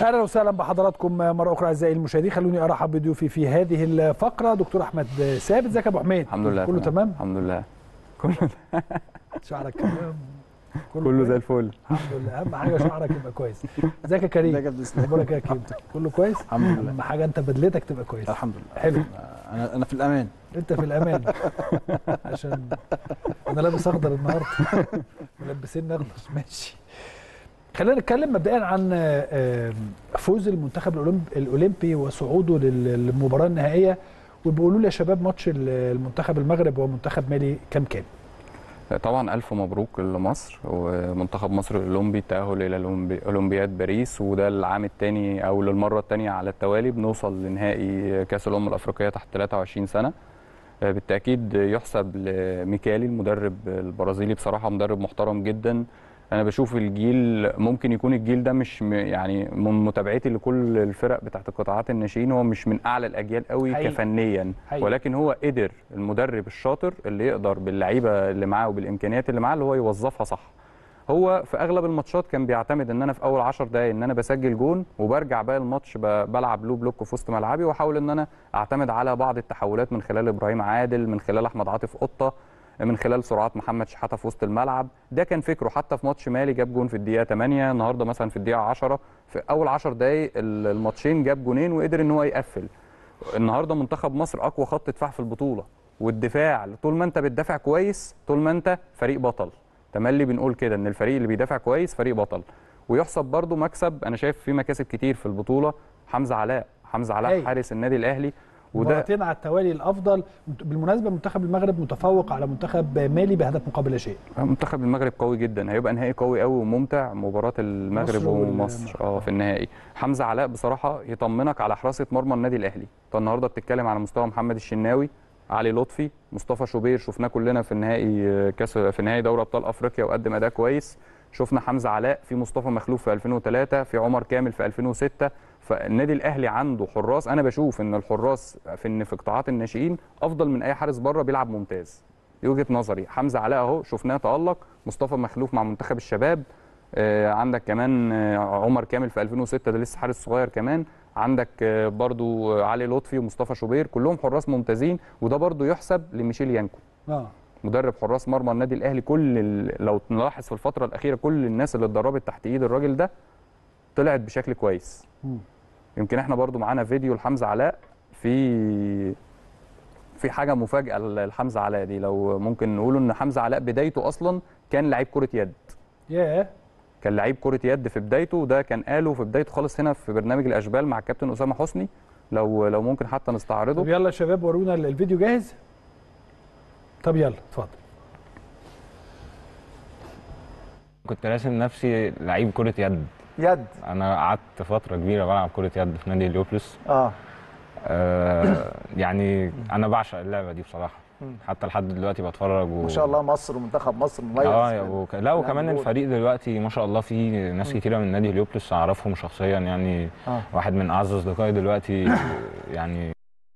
اهلا وسهلا بحضراتكم مره اخرى اعزائي المشاهدين خلوني ارحب بضيوفي في هذه الفقره دكتور احمد ثابت ازيك يا ابو حميد الحمد لله كله تمام الحمد لله كله شعرك تمام كله زي الفل الحمد لله اهم حاجه شعرك يبقى كويس ازيك يا كريم ازيك يا عبد السلام اخبارك إيه يا كريم كله كويس الحمد لله اهم حاجه انت بدلتك تبقى كويس الحمد لله حلو انا انا في الامان انت في الامان عشان انا لابس اخضر النهارده ملبسين اخضر ماشي خلينا نتكلم مبدئيا عن آه، فوز المنتخب الأولمب- الاولمبي وصعوده لل- للمباراه النهائيه وبيقولوا لي يا شباب ماتش ال- المنتخب المغرب ومنتخب مالي كام كام طبعا الف مبروك لمصر ومنتخب مصر الاولمبي التاهل الى الأولمبي- اولمبياد باريس وده العام الثاني او للمره الثانيه على التوالي بنوصل لنهائي كاس الامم الافريقيه تحت 23 سنه آه، بالتاكيد يحسب لميكالي المدرب البرازيلي بصراحه مدرب محترم جدا انا بشوف الجيل ممكن يكون الجيل ده مش م- يعني من متابعتي لكل الفرق بتاعت القطاعات الناشئين هو مش من اعلى الاجيال قوي حقيقي. كفنيا حقيقي. ولكن هو قدر المدرب الشاطر اللي يقدر باللعيبه اللي معاه وبالامكانيات اللي معاه اللي هو يوظفها صح هو في اغلب الماتشات كان بيعتمد ان انا في اول 10 دقائق ان انا بسجل جون وبرجع باقي الماتش ب- بلعب لو بلوك في وسط ملعبي واحاول ان انا اعتمد على بعض التحولات من خلال ابراهيم عادل من خلال احمد عاطف قطه من خلال سرعات محمد شحاته في وسط الملعب ده كان فكره حتى في ماتش مالي جاب جون في الدقيقه 8 النهارده مثلا في الدقيقه 10 في اول 10 دقائق ال- الماتشين جاب جونين وقدر ان هو يقفل النهارده منتخب مصر اقوى خط دفاع في البطوله والدفاع طول ما انت بتدافع كويس طول ما انت فريق بطل تملي بنقول كده ان الفريق اللي بيدافع كويس فريق بطل ويحسب برضو مكسب انا شايف في مكاسب كتير في البطوله حمزه علاء حمزه علاء أيوة. حارس النادي الاهلي وده مباراتين على التوالي الافضل بالمناسبه منتخب المغرب متفوق على منتخب مالي بهدف مقابل لا شيء منتخب المغرب قوي جدا هيبقى نهائي قوي قوي وممتع مباراه المغرب مصر ومصر والمغرب. اه في النهائي حمزه علاء بصراحه يطمنك على حراسه مرمى النادي الاهلي انت النهارده بتتكلم على مستوى محمد الشناوي علي لطفي مصطفى شوبير شفناه كلنا في النهائي آه، كاس في نهائي دوري ابطال افريقيا وقدم اداء كويس شفنا حمزه علاء في مصطفى مخلوف في 2003 في عمر كامل في 2006 فالنادي الاهلي عنده حراس انا بشوف ان الحراس في ان في قطاعات الناشئين افضل من اي حارس بره بيلعب ممتاز دي وجهه نظري حمزه علاء اهو شفناه تالق مصطفى مخلوف مع منتخب الشباب آه، عندك كمان آه، عمر كامل في 2006 ده لسه حارس صغير كمان عندك آه، برضو آه، علي لطفي ومصطفى شوبير كلهم حراس ممتازين وده برضو يحسب لميشيل يانكو اه مدرب حراس مرمى النادي الاهلي كل ال... لو نلاحظ في الفتره الاخيره كل الناس اللي اتدربت تحت ايد الراجل ده طلعت بشكل كويس مم. يمكن احنا برضو معانا فيديو لحمزه علاء في في حاجه مفاجاه لحمزه علاء دي لو ممكن نقوله ان حمزه علاء بدايته اصلا كان لعيب كره يد ياه كان لعيب كره يد في بدايته وده كان قاله في بدايته خالص هنا في برنامج الاشبال مع الكابتن اسامه حسني لو لو ممكن حتى طب نستعرضه يلا يا شباب ورونا الفيديو جاهز طب يلا اتفضل كنت راسم نفسي لعيب كرة يد يد انا قعدت فترة كبيرة بلعب كرة يد في نادي اليوبلس اه آه يعني انا بعشق اللعبة دي بصراحة مم. حتى لحد دلوقتي بتفرج و... ما شاء الله مصر ومنتخب مصر مميز اه في- وك... لا وكمان الهاندبول. الفريق دلوقتي ما شاء الله فيه ناس كتيرة من نادي اليوبلس اعرفهم شخصيا يعني اه واحد من اعز اصدقائي دلوقتي يعني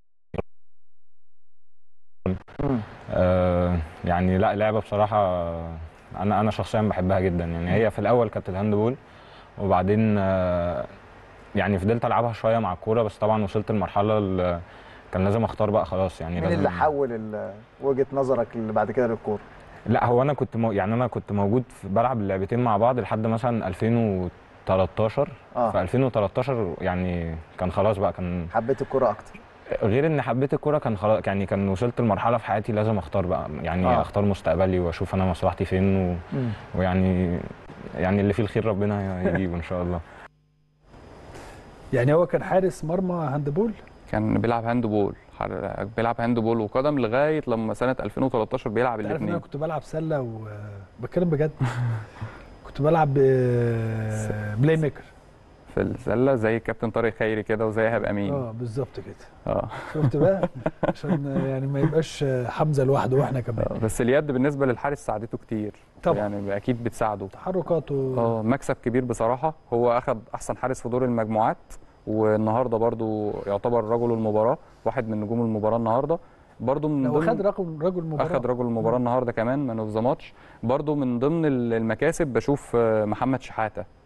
مم. آه يعني لا لعبه بصراحه انا انا شخصيا بحبها جدا يعني هي في الاول كانت الهاندبول وبعدين آه يعني فضلت العبها شويه مع الكوره بس طبعا وصلت لمرحله ال- كان لازم اختار بقى خلاص يعني مين لازم اللي حول ال- وجهه نظرك اللي بعد كده للكوره؟ لا هو انا كنت مو يعني انا كنت موجود في بلعب اللعبتين مع بعض لحد مثلا 2013 اه في 2013 يعني كان خلاص بقى كان حبيت الكوره اكتر غير ان حبيت الكوره كان خلاص يعني كان وصلت لمرحله في حياتي لازم اختار بقى يعني آه. آه. اختار مستقبلي واشوف انا مصلحتي فين و... مم. ويعني يعني اللي فيه الخير ربنا يجيبه ان شاء الله يعني هو كان حارس مرمى هاندبول كان بيلعب هاند بول حر- بيلعب هاند بول وقدم لغايه لما سنه 2013 بيلعب انت عارف ان انا الاثنين كنت بلعب سله وبتكلم بجد كنت بلعب آه، بلاي ميكر في السله زي كابتن طارق خيري كده وزي ايهاب امين اه بالظبط كده اه شفت بقى عشان يعني ما يبقاش حمزه لوحده واحنا كمان آه، بس اليد بالنسبه للحارس ساعدته كتير طبعا يعني اكيد بتساعده تحركاته اه مكسب كبير بصراحه هو اخذ احسن حارس في دور المجموعات والنهارده برضو يعتبر رجل المباراه واحد من نجوم المباراه النهارده برضو من لو ضمن خد رجل رجل مباراه اخذ رجل المباراه النهارده كمان مان اوف ذا ماتش برضو من ضمن ال- المكاسب بشوف آه، محمد شحاته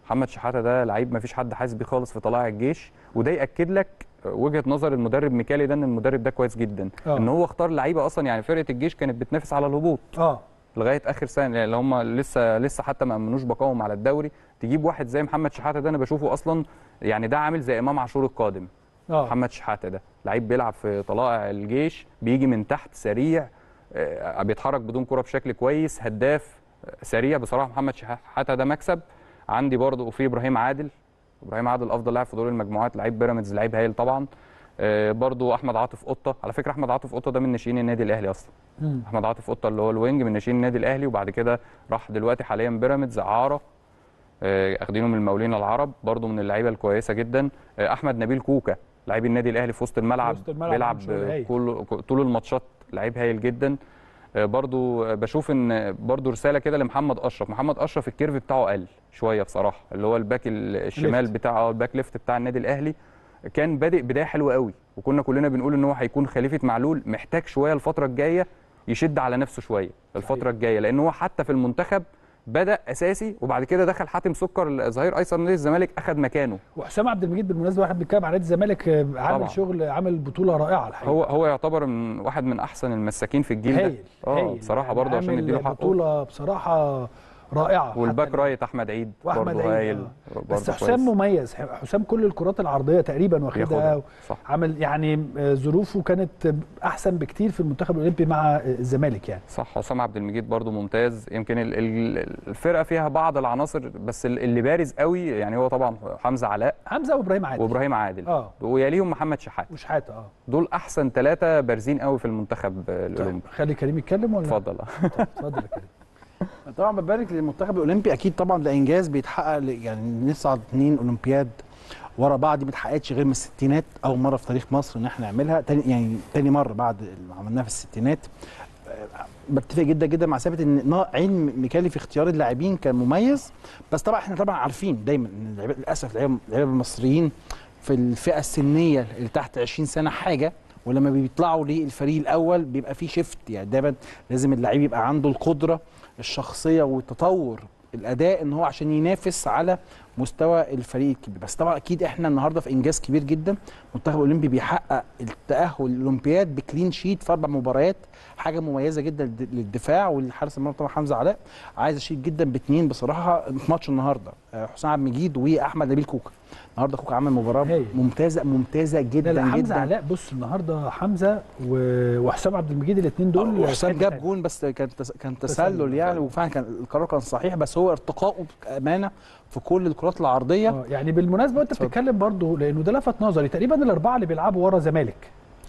محمد شحاته ده لعيب ما فيش حد حاسس بيه خالص في طلائع الجيش وده ياكد لك وجهه نظر المدرب ميكالي ده ان المدرب ده كويس جدا آه. ان هو اختار لعيبه اصلا يعني فرقه الجيش كانت بتنافس على الهبوط اه لغايه اخر سنه يعني اللي هم لسه لسه حتى ما امنوش بقائهم على الدوري تجيب واحد زي محمد شحاته ده انا بشوفه اصلا يعني ده عامل زي امام عاشور القادم اه محمد شحاته ده لعيب بيلعب في طلائع الجيش بيجي من تحت سريع آه، بيتحرك بدون كرة بشكل كويس هداف آه، سريع بصراحه محمد شحاته ده مكسب عندي برضه وفي ابراهيم عادل ابراهيم عادل افضل لاعب في دور المجموعات لعيب بيراميدز لعيب هايل طبعا آه، برضه احمد عاطف قطه على فكره احمد عاطف قطه ده من ناشئين النادي الاهلي اصلا مم. احمد عاطف قطه اللي هو الوينج من ناشئين النادي الاهلي وبعد كده راح دلوقتي حاليا بيراميدز اعاره آه، اخدينه من المقاولين العرب برضه من اللعيبه الكويسه جدا آه، احمد نبيل كوكا لعيب النادي الاهلي في وسط الملعب, وسط الملعب بيلعب عامل شغل هايل. كل طول الماتشات لعيب هايل جدا آه، برضو آه، بشوف ان برضو رساله كده لمحمد اشرف محمد اشرف الكيرف بتاعه قل شويه بصراحه اللي هو الباك ال- الشمال ليفت. بتاع الباك ليفت بتاع النادي الاهلي كان بادئ بدايه حلوه قوي وكنا كلنا بنقول ان هو هيكون خليفه معلول محتاج شويه الفتره الجايه يشد على نفسه شويه الفتره صحيح. الجايه لان هو حتى في المنتخب بدا اساسي وبعد كده دخل حاتم سكر ظهير ايسر نادي الزمالك اخذ مكانه وحسام عبد المجيد بالمناسبه واحد بيتكلم عن نادي الزمالك آه، عامل طبعا. شغل عامل بطوله رائعه الحقيقه هو هو يعتبر من واحد من احسن المساكين في الجيل هايل ده اه هايل. بصراحه يعني برضه عشان عامل نديله حقه بطوله بصراحه رائعه والباك حتى رايت احمد عيد واحمد برضه عيد، هايل آه. برضه بس كويس. حسام مميز حسام كل الكرات العرضيه تقريبا واخدها بياخدها صح عمل يعني آه، ظروفه كانت احسن بكتير في المنتخب الاولمبي مع آه، الزمالك يعني صح حسام عبد المجيد برضه ممتاز يمكن ال- ال- الفرقه فيها بعض العناصر بس ال- اللي بارز قوي يعني هو طبعا حمزه علاء حمزه وابراهيم عادل وابراهيم عادل اه ويليهم محمد شحات وشحاته اه دول احسن ثلاثه بارزين قوي في المنتخب طيب الاولمبي خلي كريم يتكلم ولا اتفضل اتفضل يا كريم طبعا ببارك للمنتخب الاولمبي اكيد طبعا ده انجاز بيتحقق ل- يعني نصعد اثنين اولمبياد ورا بعض دي ما اتحققتش غير من الستينات اول مره في تاريخ مصر ان احنا نعملها تاني يعني تاني مره بعد اللي عملناها في الستينات آه، بتفق جدا جدا مع ثابت ان نا- عين ميكالي في اختيار اللاعبين كان مميز بس طبعا احنا طبعا عارفين دايما ان اللعيبة- للاسف اللعيبه اللعيبة المصريين في الفئه السنيه اللي تحت 20 سنه حاجه ولما بيطلعوا للفريق الاول بيبقى في شيفت يعني دايما لازم اللعيب يبقى عنده القدره الشخصيه والتطور الاداء ان هو عشان ينافس على مستوى الفريق الكبير بس طبعا اكيد احنا النهارده في انجاز كبير جدا المنتخب الاولمبي بيحقق التاهل للاولمبياد بكلين شيت في اربع مباريات حاجه مميزه جدا للد- للدفاع والحارس المرمى طبعا حمزه علاء عايز اشيد جدا باثنين بصراحه في ماتش النهارده آه، حسام عبد المجيد واحمد نبيل كوكا النهارده كوكا عمل مباراه هايل. ممتازه ممتازه لا جدا لا حمزه جدا علاء بص النهارده حمزه و- وحسام عبد المجيد الاثنين دول وحسام حتة جاب تانية. جون بس كان تس... كان تسلل. تسلل يعني وفعلا كان القرار كان صحيح بس هو ارتقائه بامانه في كل الكرات العرضيه اه يعني بالمناسبه وانت اتفضل. بتتكلم برضه لانه ده لفت نظري تقريبا الاربعه اللي بيلعبوا ورا زمالك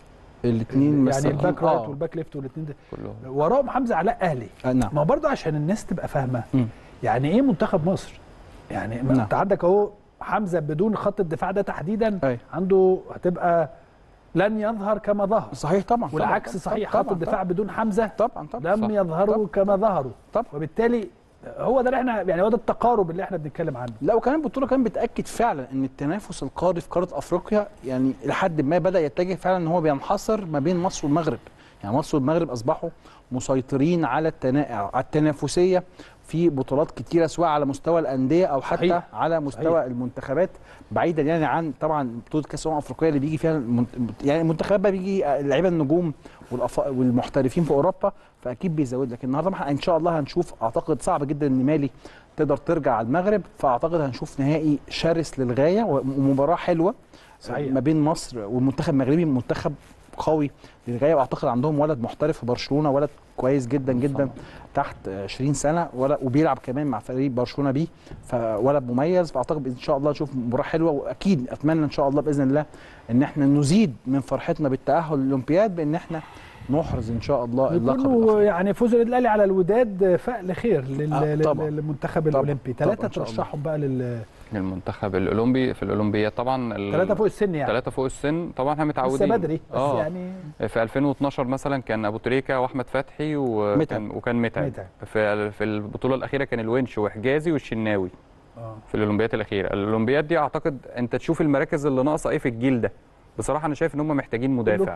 الاثنين يعني الباك رايت والباك ليفت والاثنين ده كله وراهم حمزه علاء اهلي نعم ما هو برضه عشان الناس تبقى فاهمه مم. يعني ايه منتخب مصر يعني ما نعم. انت عندك اهو حمزه بدون خط الدفاع ده تحديدا أي. عنده هتبقى لن يظهر كما ظهر صحيح طبعا والعكس طبعاً، صحيح طبعاً، خط الدفاع بدون حمزه طبعا طبعا لم صح. يظهروا كما ظهروا طبعا. وبالتالي هو ده اللي احنا يعني هو ده التقارب اللي احنا بنتكلم عنه لا وكمان البطوله كمان بتاكد فعلا ان التنافس القاري في قاره افريقيا يعني لحد ما بدا يتجه فعلا ان هو بينحصر ما بين مصر والمغرب يعني مصر والمغرب اصبحوا مسيطرين على التنا... على التنافسيه في بطولات كتيره سواء على مستوى الانديه او حتى صحيح. على مستوى صحيح. المنتخبات بعيدا يعني عن طبعا بطوله كاس الامم الافريقيه اللي بيجي فيها المنت... يعني المنتخبات بقى بيجي لعيبه النجوم والأف... والمحترفين في اوروبا فاكيد بيزود لك النهارده ما إحنا ان شاء الله هنشوف اعتقد صعب جدا ان مالي تقدر ترجع على المغرب فاعتقد هنشوف نهائي شرس للغايه ومباراه حلوه صحيح. ما بين مصر والمنتخب المغربي منتخب قوي للغايه واعتقد عندهم ولد محترف في برشلونه ولد كويس جدا جدا تحت 20 سنه ولا وبيلعب كمان مع فريق برشلونه بيه فولد مميز فاعتقد ان شاء الله نشوف مباراه حلوه واكيد اتمنى ان شاء الله باذن الله ان احنا نزيد من فرحتنا بالتاهل للاولمبياد بان احنا نحرز ان شاء الله اللقب يكونوا الأفريقي. يعني فوز النادي الاهلي على الوداد فأل خير لل... آه، لل- طبعاً. للمنتخب طبعاً. الاولمبي طبعاً ثلاثه إن شاء الله. ترشحهم بقى لل المنتخب الاولمبي في الاولمبياد طبعا ال- ثلاثه فوق السن يعني ثلاثة فوق السن طبعا احنا لسه متعودين بدري بس اه يعني في 2012 مثلا كان ابو تريكه واحمد فتحي وكان متعب. وكان متعب متعب. في في البطوله الاخيره كان الونش وحجازي والشناوي اه في الاولمبياد الاخيره الاولمبياد دي اعتقد انت تشوف المراكز اللي ناقصه ايه في الجيل ده بصراحه انا شايف ان هم محتاجين مدافع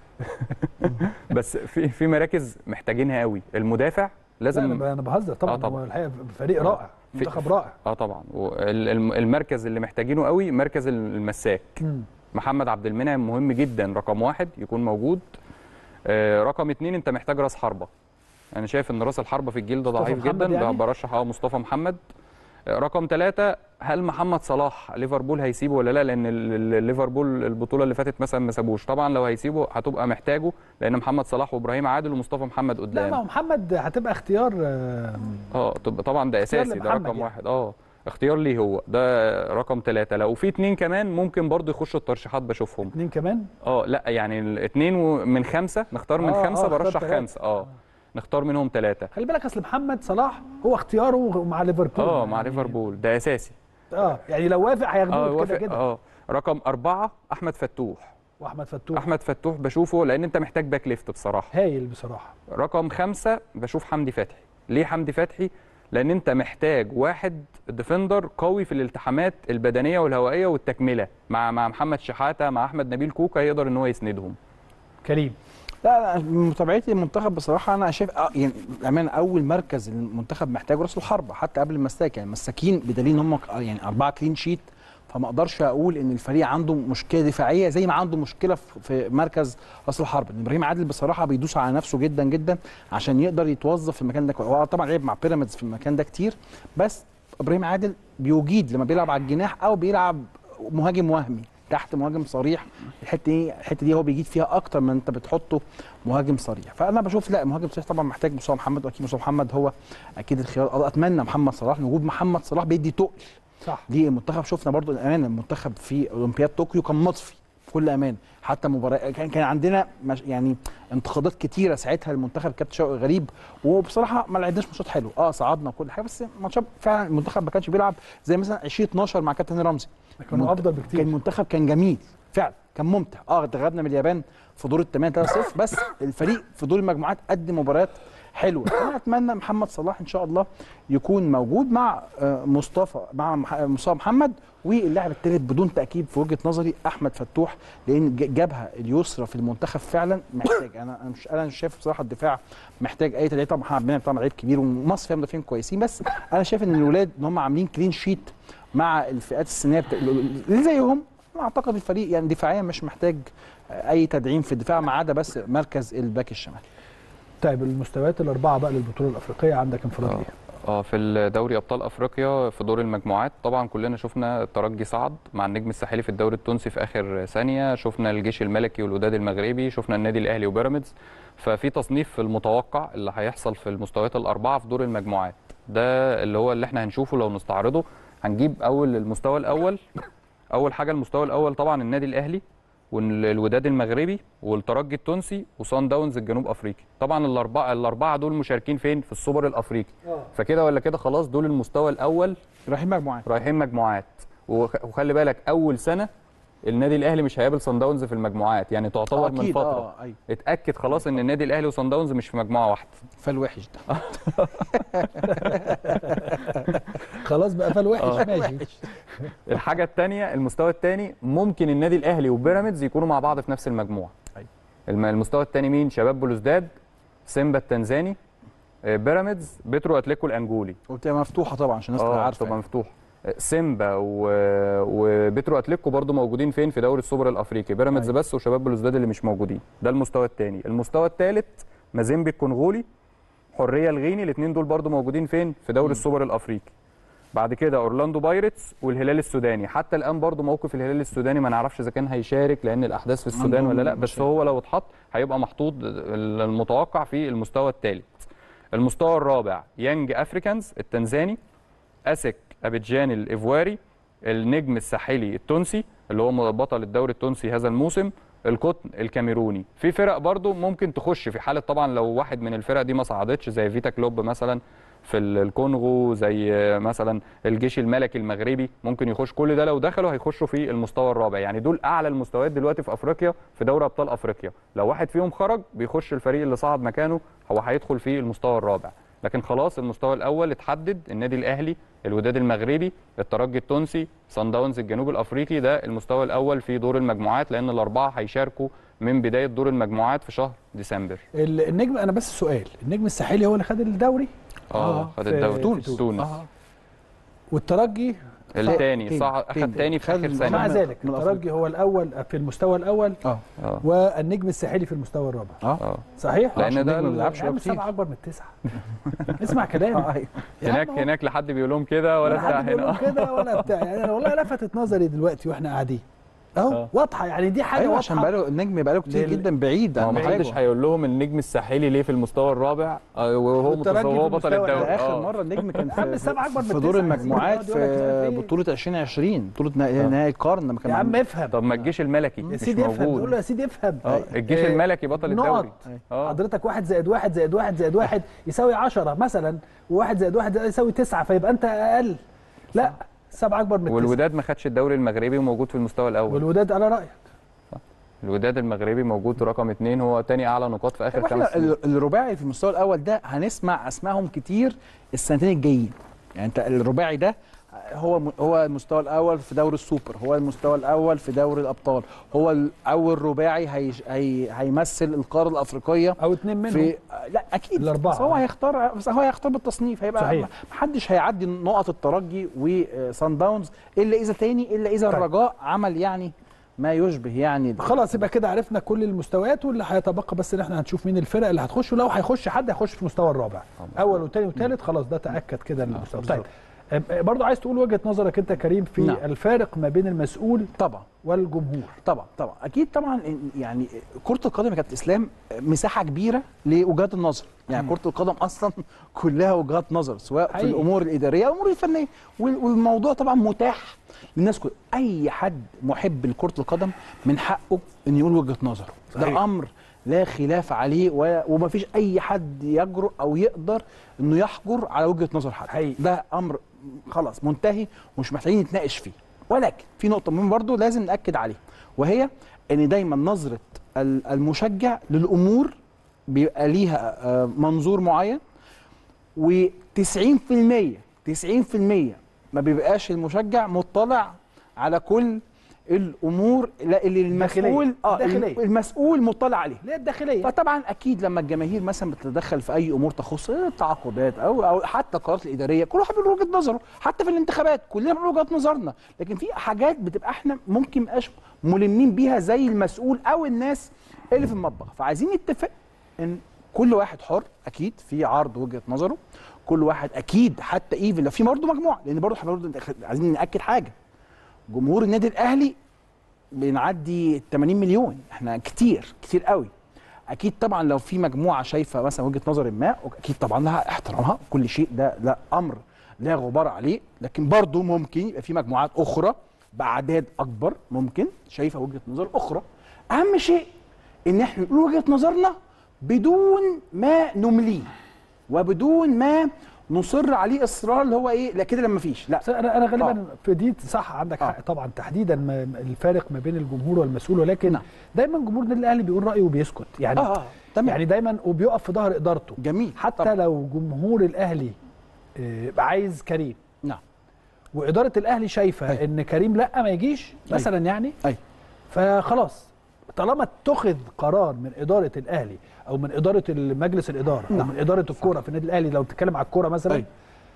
بس في في مراكز محتاجينها قوي المدافع لازم لازم انا انا بهزر طبعا, آه، طبعاً. هو الحقيقه فريق رائع منتخب رائع اه طبعا وال- الم- المركز اللي محتاجينه قوي مركز المساك مم. محمد عبد المنعم مهم جدا رقم واحد يكون موجود آه رقم اتنين انت محتاج راس حربه انا شايف ان راس الحربه في الجيل ده مصطفى ضعيف محمد جدا يعني؟ برشح اه مصطفى محمد آه، رقم ثلاثة هل محمد صلاح ليفربول هيسيبه ولا لا لان ال- ال- ليفربول البطوله اللي فاتت مثلا ما سابوش طبعا لو هيسيبه هتبقى محتاجه لان محمد صلاح وابراهيم عادل ومصطفى محمد لا قدام ما هو محمد هتبقى اختيار آه، اه طب طبعا ده اختيار اساسي ده لمحمد رقم يعني. واحد اه اختيار ليه هو ده رقم ثلاثة لو في اتنين كمان ممكن برضو يخشوا الترشيحات بشوفهم اتنين كمان اه لا يعني الاثنين من خمسة نختار من آه، خمسة آه، اختار برشح تلاتة. خمسة اه نختار منهم ثلاثة خلي بالك اصل محمد صلاح هو اختياره مع ليفربول اه مع يعني- ليفربول ده اساسي اه يعني لو وافق اه هياخدوه كده وافق كده اه رقم أربعة أحمد فتوح واحمد فتوح أحمد فتوح بشوفه لأن أنت محتاج باك ليفت بصراحة هايل بصراحه رقم خمسة بشوف حمدي فتحي ليه حمدي فتحي؟ لأن أنت محتاج واحد ديفندر قوي في الالتحامات البدنية والهوائية والتكملة مع مع محمد شحاتة مع أحمد نبيل كوكا يقدر إن هو يسندهم كريم لا لا من متابعتي للمنتخب بصراحه انا شايف آه يعني بامانه اول مركز المنتخب محتاجه راس الحربه حتى قبل المساك يعني المساكين بدليل ان هم يعني اربعه كلين شيت فما اقدرش اقول ان الفريق عنده مشكله دفاعيه زي ما عنده مشكله في في مركز راس الحربه إن ابراهيم عادل بصراحه بيدوس على نفسه جدا جدا عشان يقدر يتوظف في المكان ده كويس. هو طبعا لعب مع بيراميدز في المكان ده كتير بس ابراهيم عادل بيجيد لما بيلعب على الجناح او بيلعب مهاجم وهمي تحت مهاجم صريح الحته دي الحته دي هو بيجيد فيها اكتر من انت بتحطه مهاجم صريح فانا بشوف لا مهاجم صريح طبعا محتاج مصطفى محمد واكيد مصطفى محمد هو اكيد الخيار اتمنى محمد صلاح وجود محمد صلاح بيدي تقل صح دي المنتخب شفنا برضو الامانه المنتخب في اولمبياد طوكيو كان مطفي بكل امان حتى مباراه كان كان عندنا مش يعني انتقادات كتيره ساعتها للمنتخب كابتن شوقي غريب وبصراحه ما لعبناش ماتشات حلوه اه صعدنا وكل حاجه بس ماتشات فعلا المنتخب ما كانش بيلعب زي مثلا 20 12 مع كابتن رمزي كانوا المنت- افضل كان بكتير المنتخب كان جميل فعلا كان ممتع اه اتغلبنا من اليابان في دور الثمانية 3-0 بس الفريق في دور المجموعات قدم مباريات حلوه انا اتمنى محمد صلاح ان شاء الله يكون موجود مع آه، مصطفى مع مح- مصطفى محمد واللاعب الثالث بدون تاكيد في وجهه نظري احمد فتوح لان ج- جبهه اليسرى في المنتخب فعلا محتاج انا أنا مش انا مش شايف بصراحه الدفاع محتاج اي تدعيم طبعا محمد عبد المنعم طبعا لعيب كبير ومصر فيها مدافعين كويسين بس انا شايف ان الولاد ان هم عاملين كلين شيت مع الفئات السنيه بتا... اللي زيهم أنا اعتقد الفريق يعني دفاعيا مش محتاج اي تدعيم في الدفاع ما عدا بس مركز الباك الشمال طيب المستويات الاربعه بقى للبطوله الافريقيه عندك انفراد آه. ليها اه في الدوري ابطال افريقيا في دور المجموعات طبعا كلنا شفنا الترجي صعد مع النجم الساحلي في الدوري التونسي في اخر ثانيه شفنا الجيش الملكي والوداد المغربي شفنا النادي الاهلي وبيراميدز ففي تصنيف في المتوقع اللي هيحصل في المستويات الاربعه في دور المجموعات ده اللي هو اللي احنا هنشوفه لو نستعرضه هنجيب اول المستوى الاول اول حاجه المستوى الاول طبعا النادي الاهلي والوداد المغربي والترجي التونسي وصن داونز الجنوب افريقي طبعا الاربعه الاربعه دول مشاركين فين في السوبر الافريقي فكده ولا كده خلاص دول المستوى الاول رايحين مجموعات رايحين مجموعات وخ- وخلي بالك اول سنه النادي الاهلي مش هيقابل صن داونز في المجموعات يعني تعتبر من أكيد، فتره اه ايوه اتاكد خلاص ان النادي الاهلي وصن داونز مش في مجموعه واحده فالوحش ده خلاص بقى فالوحش آه. ماشي الحاجه الثانيه المستوى الثاني ممكن النادي الاهلي وبيراميدز يكونوا مع بعض في نفس المجموعه أيوة. الم- المستوى الثاني مين شباب بلوزداد سيمبا التنزاني آه، بيراميدز بترو اتليكو الانجولي وبتبقى مفتوحه طبعا عشان الناس تبقى اه عارفه تبقى يعني. مفتوح سيمبا و... وبترو اتليكو برضو موجودين فين في دوري السوبر الافريقي بيراميدز أيوة. بس وشباب بلوزداد اللي مش موجودين ده المستوى الثاني المستوى الثالث مازيمبي الكونغولي حريه الغيني الاثنين دول برضو موجودين فين في دوري السوبر الافريقي بعد كده اورلاندو بايرتس والهلال السوداني حتى الان برضو موقف الهلال السوداني ما نعرفش اذا كان هيشارك لان الاحداث في السودان عندهم ولا لا بس مشاكل. هو لو اتحط هيبقى محطوط المتوقع في المستوى الثالث المستوى الرابع يانج افريكانز التنزاني اسك ابيجان الايفواري النجم الساحلي التونسي اللي هو بطل الدوري التونسي هذا الموسم القطن الكاميروني في فرق برضو ممكن تخش في حاله طبعا لو واحد من الفرق دي ما صعدتش زي فيتا كلوب مثلا في ال- الكونغو زي مثلا الجيش الملكي المغربي ممكن يخش كل ده لو دخلوا هيخشوا في المستوى الرابع يعني دول اعلى المستويات دلوقتي في افريقيا في دوري ابطال افريقيا لو واحد فيهم خرج بيخش الفريق اللي صعد مكانه هو هيدخل في المستوى الرابع لكن خلاص المستوى الاول اتحدد النادي الاهلي الوداد المغربي الترجي التونسي صن داونز الجنوب الافريقي ده المستوى الاول في دور المجموعات لان الاربعه هيشاركوا من بدايه دور المجموعات في شهر ديسمبر ال- النجم انا بس سؤال النجم الساحلي هو اللي خد الدوري اه خد في- الدوري في تونس, تونس. تونس. آه. والترجي الثاني تاني، صعد تاني. اخذ تاني في خد اخر الجماعة ومع سنه من- ذلك من الترجي هو الاول في المستوى الاول اه اه والنجم الساحلي في المستوى الرابع اه صحيح لان عشان ده النجم ما ال- بيلعبش يا عم كتير. السبعه اكبر من التسعه اسمع كلامي آه، أيوة. يا هناك عم هو- هناك لحد بيقول لهم كده ولا ولا بتاع حد بيقول هنا لهم كده ولا بتاع يعني انا والله لفتت نظري دلوقتي واحنا قاعدين اهو آه. واضحه يعني دي حاجه ايوه واضحه عشان بقاله النجم بقاله كتير لل- جدا بعيد ما هو عن ما حدش حاجه هيقول لهم النجم الساحلي ليه في المستوى الرابع آه، وهو والترجي متصور في هو بطل المستوى الدوري ده اخر آه. مره النجم كان يا عم في, السبعة أكبر من في دور التسعة. المجموعات يقعد يقول لك لا، في إيه؟ بطوله 2020 بطوله نهائي نهائي القرن لما كان يا عم معانا. افهم طب ما الجيش الملكي يا مش سيدي افهم تقول له موجود يا سيدي افهم اه الجيش آه، الملكي بطل نقط. الدوري اه حضرتك واحد زائد واحد زائد واحد زائد واحد يساوي 10 مثلا وواحد زائد واحد زائد يساوي تسعة فيبقى انت اقل لا السبعه اكبر من التسعه والوداد ما خدش الدوري المغربي وموجود في المستوى الاول والوداد على رايك الوداد المغربي موجود رقم اثنين هو تاني اعلى نقاط في اخر طب خمس احنا سنين ال- الرباعي في المستوى الاول ده هنسمع اسمائهم كتير السنتين الجايين يعني انت الرباعي ده هو م- هو المستوى الاول في دوري السوبر هو المستوى الاول في دوري الابطال هو ال- اول رباعي هي هي هيمثل القاره الافريقيه او اتنين منهم في لا اكيد الأربعة. بس هو هيختار بس هو هيختار بالتصنيف هيبقى صحيح. محدش هيعدي نقط الترجي وصن داونز الا اذا تاني الا اذا طيب. الرجاء عمل يعني ما يشبه يعني خلاص يبقى كده عرفنا كل المستويات واللي هيتبقى بس ان احنا هنشوف مين الفرق اللي هتخش ولو هيخش حد هيخش في المستوى الرابع اول وثاني وثالث خلاص ده تاكد كده المستوى طيب أم- برضو عايز تقول وجهه نظرك انت يا كريم في نعم. الفارق ما بين المسؤول طبعا والجمهور طبعا طبعا اكيد طبعا إن- يعني كره القدم يا كابتن اسلام مساحه كبيره لوجهات النظر يعني كره القدم اصلا كلها وجهات نظر سواء في حقيقي. الامور الاداريه او الامور الفنيه وال- والموضوع طبعا متاح للناس كل اي حد محب لكره القدم من حقه ان يقول وجهه نظره صحيح. ده امر لا خلاف عليه و- ومفيش اي حد يجرؤ او يقدر انه يحجر على وجهه نظر حد حقيقي. ده امر خلاص منتهي ومش محتاجين نتناقش فيه ولكن في نقطه مهمه برضو لازم ناكد عليها وهي ان دايما نظره ال- المشجع للامور بيبقى ليها آه، منظور معين و90% 90% ما بيبقاش المشجع مطلع على كل الامور لا اللي المسؤول اه الداخلية. المسؤول مطلع عليها اللي هي الداخليه فطبعا اكيد لما الجماهير مثلا بتتدخل في اي امور تخص التعاقدات او او حتى القرارات الاداريه كل واحد بيقول وجهه نظره حتى في الانتخابات كلنا بنقول وجهه نظرنا لكن في حاجات بتبقى احنا ممكن مبقاش ملمين بيها زي المسؤول او الناس اللي في المطبخ فعايزين نتفق ان كل واحد حر اكيد في عرض وجهه نظره كل واحد اكيد حتى ايفن لو في برضه مجموعه لان برضه احنا برضه عايزين ناكد حاجه جمهور النادي الاهلي بنعدي 80 مليون احنا كتير كتير قوي اكيد طبعا لو في مجموعه شايفه مثلا وجهه نظر ما اكيد طبعا لها احترامها كل شيء ده لا امر لا غبار عليه لكن برضه ممكن يبقى في مجموعات اخرى باعداد اكبر ممكن شايفه وجهه نظر اخرى اهم شيء ان احنا نقول وجهه نظرنا بدون ما نمليه وبدون ما نصر عليه اصرار اللي هو ايه لا كده لما فيش لا بس انا انا غالبا في دي صح عندك حق طبعا تحديدا ما- الفارق ما بين الجمهور والمسؤول ولكن نعم. دايما جمهور النادي الاهلي بيقول رايه وبيسكت يعني اه اه تمام يعني دايما وبيقف في ظهر ادارته جميل حتى طبعاً. لو جمهور الاهلي آه، عايز كريم نعم واداره الاهلي شايفه أيوة. ان كريم لا ما يجيش مثلا يعني أيوة. فخلاص طالما اتخذ قرار من اداره الاهلي او من اداره مجلس الاداره او نعم. من اداره الكوره في النادي الاهلي لو بتتكلم على الكوره مثلا أيوة.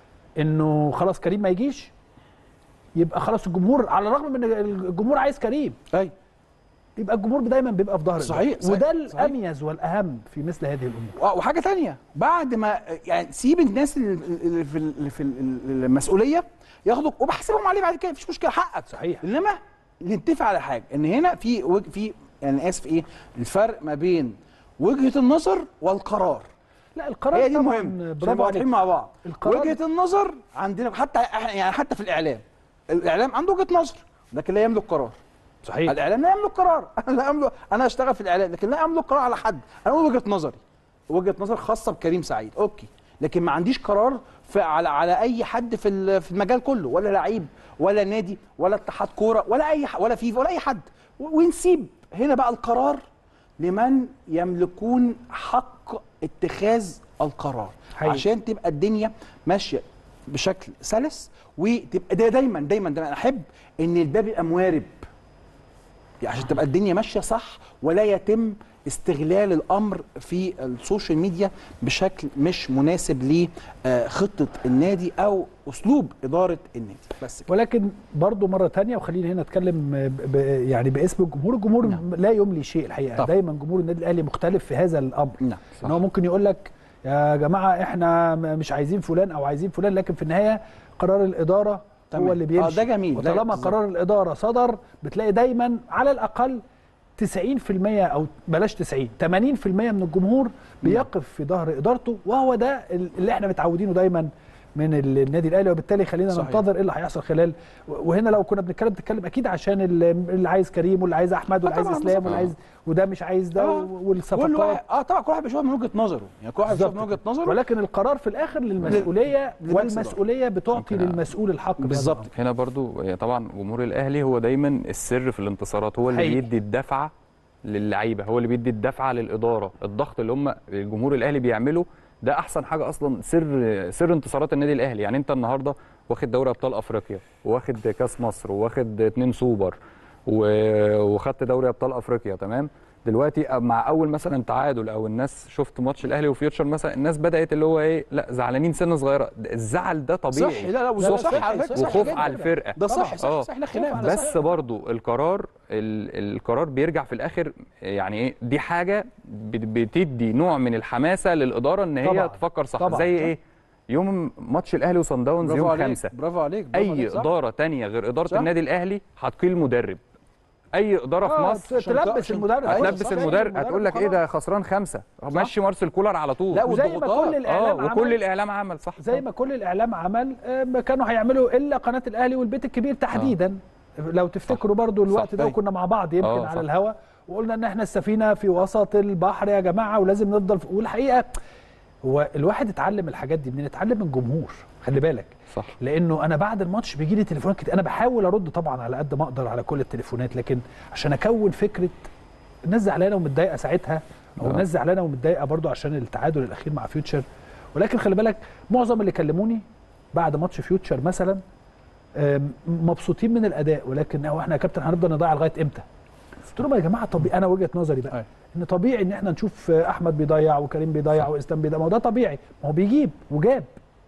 انه خلاص كريم ما يجيش يبقى خلاص الجمهور على الرغم من إن الجمهور عايز كريم ايوه يبقى الجمهور دايما بيبقى في ظهر صحيح، الإدارة. صحيح، وده صحيح. الاميز والاهم في مثل هذه الامور وحاجه تانية بعد ما يعني سيب الناس اللي اللي في اللي في المسؤوليه ياخدوا وبحاسبهم عليه بعد كده مفيش مشكله حقك صحيح. انما نتفق على حاجه ان هنا في وج... في يعني اسف ايه الفرق ما بين وجهه النظر والقرار لا القرار هي دي طبعاً المهم برافو برافو عليك مع بعض القرار- وجهه النظر عندنا حتى إحنا- يعني حتى في الاعلام الاعلام عنده وجهه نظر لكن لا يملك قرار صحيح الاعلام لا يملك قرار انا لا املك انا اشتغل في الاعلام لكن لا املك قرار على حد انا اقول وجهه نظري وجهه نظر خاصه بكريم سعيد اوكي لكن ما عنديش قرار في على على اي حد في ال- في المجال كله ولا لعيب ولا نادي ولا اتحاد كوره ولا اي ح- ولا فيفا ولا اي حد و- ونسيب هنا بقى القرار لمن يملكون حق اتخاذ القرار حقيقي. عشان تبقى الدنيا ماشيه بشكل سلس وتبقى ده دايما دايما دايما انا احب ان الباب يبقى موارب يعني عشان تبقى الدنيا ماشيه صح ولا يتم استغلال الامر في السوشيال ميديا بشكل مش مناسب لخطه النادي او اسلوب اداره النادي بس كده. ولكن برضو مره تانية وخليني هنا اتكلم ب ب يعني باسم الجمهور الجمهور نعم. لا يملي شيء الحقيقه طبعا. دايما جمهور النادي الاهلي مختلف في هذا الامر نعم ان هو ممكن يقول لك يا جماعه احنا م- مش عايزين فلان او عايزين فلان لكن في النهايه قرار الاداره تمام. هو اللي آه، بيمشي ده جميل. ده وطالما بالظبط. قرار الاداره صدر بتلاقي دايما على الاقل 90% او بلاش 90 80% من الجمهور بيقف في ظهر ادارته وهو ده اللي احنا متعودينه دايما من النادي الاهلي وبالتالي خلينا صحيح. ننتظر ايه اللي هيحصل خلال وهنا لو كنا بنتكلم بنتكلم اكيد عشان اللي اللي عايز كريم واللي عايز احمد واللي عايز طبعاً اسلام بالظبط. واللي عايز وده مش عايز ده آه. كل والصفقات واحد اه طبعا كل واحد بيشوفها من وجهه نظره يعني كل واحد بيشوفها من بالظبط وجهه نظره ولكن القرار في الاخر للمسؤوليه لمجلس والمسؤوليه بتعطي ممكن- للمسؤول الحق بهذا بالظبط الأمر. هنا برضو هي طبعا جمهور الاهلي هو دايما السر في الانتصارات هو اللي حقيقي. بيدي الدفعه للعيبه هو اللي بيدي الدفعه للاداره الضغط اللي هم الجمهور الاهلي بيعمله ده احسن حاجه اصلا سر سر انتصارات النادي الاهلي يعني انت النهارده واخد دوري ابطال افريقيا واخد كاس مصر واخد اتنين سوبر و- وخدت دوري ابطال افريقيا تمام دلوقتي مع اول مثلا تعادل او الناس شفت ماتش الاهلي وفيوتشر مثلا الناس بدات اللي هو ايه لا زعلانين سنه صغيره الزعل ده طبيعي صح لا لا لا، وصح صح، على فكره صح وخوف جداً. على الفرقه ده صح صح آه. صح لا خلاف على ده بس صح. برضو القرار ال- القرار بيرجع في الاخر يعني ايه دي حاجه بت- بتدي نوع من الحماسه للاداره ان هي طبعاً. تفكر صح طبعاً. زي ايه يوم ماتش الاهلي وصن داونز برافو يوم عليك خمسة برافو عليك برافو اي عليك، صح. اداره تانية غير اداره صح. النادي الاهلي هتقيل مدرب اي اداره في آه، مصر عشان تلبس عشان- المدرب أيوة، هتلبس صح. المدرب هتقول لك ايه ده خسران خمسة مشي مارسيل كولر على طول لا، وزي ما والضغوطات. كل اه الاعلام وكل عمل الاعلام عمل صح زي ما كل الاعلام عمل آه، ما كانوا هيعملوا الا قناه الاهلي والبيت الكبير تحديدا لو تفتكروا برضو الوقت صح. ده وكنا مع بعض يمكن آه، على صح. الهوا وقلنا ان احنا السفينه في وسط البحر يا جماعه ولازم نفضل في... والحقيقه هو الواحد اتعلم الحاجات دي منين اتعلم من الجمهور خلي بالك صح لانه انا بعد الماتش بيجي لي تليفونات كتير انا بحاول ارد طبعا على قد ما اقدر على كل التليفونات لكن عشان اكون فكره الناس زعلانه ومتضايقه ساعتها او آه. الناس زعلانه ومتضايقه برضو عشان التعادل الاخير مع فيوتشر ولكن خلي بالك معظم اللي كلموني بعد ماتش فيوتشر مثلا آم، مبسوطين من الاداء ولكن هو احنا يا كابتن هنفضل نضيع لغايه امتى؟ قلت لهم يا جماعه طبيعي انا وجهه نظري بقى أيوة. ان طبيعي ان احنا نشوف احمد بيضيع وكريم بيضيع واسلام بيضيع ما هو ده طبيعي ما هو بيجيب وجاب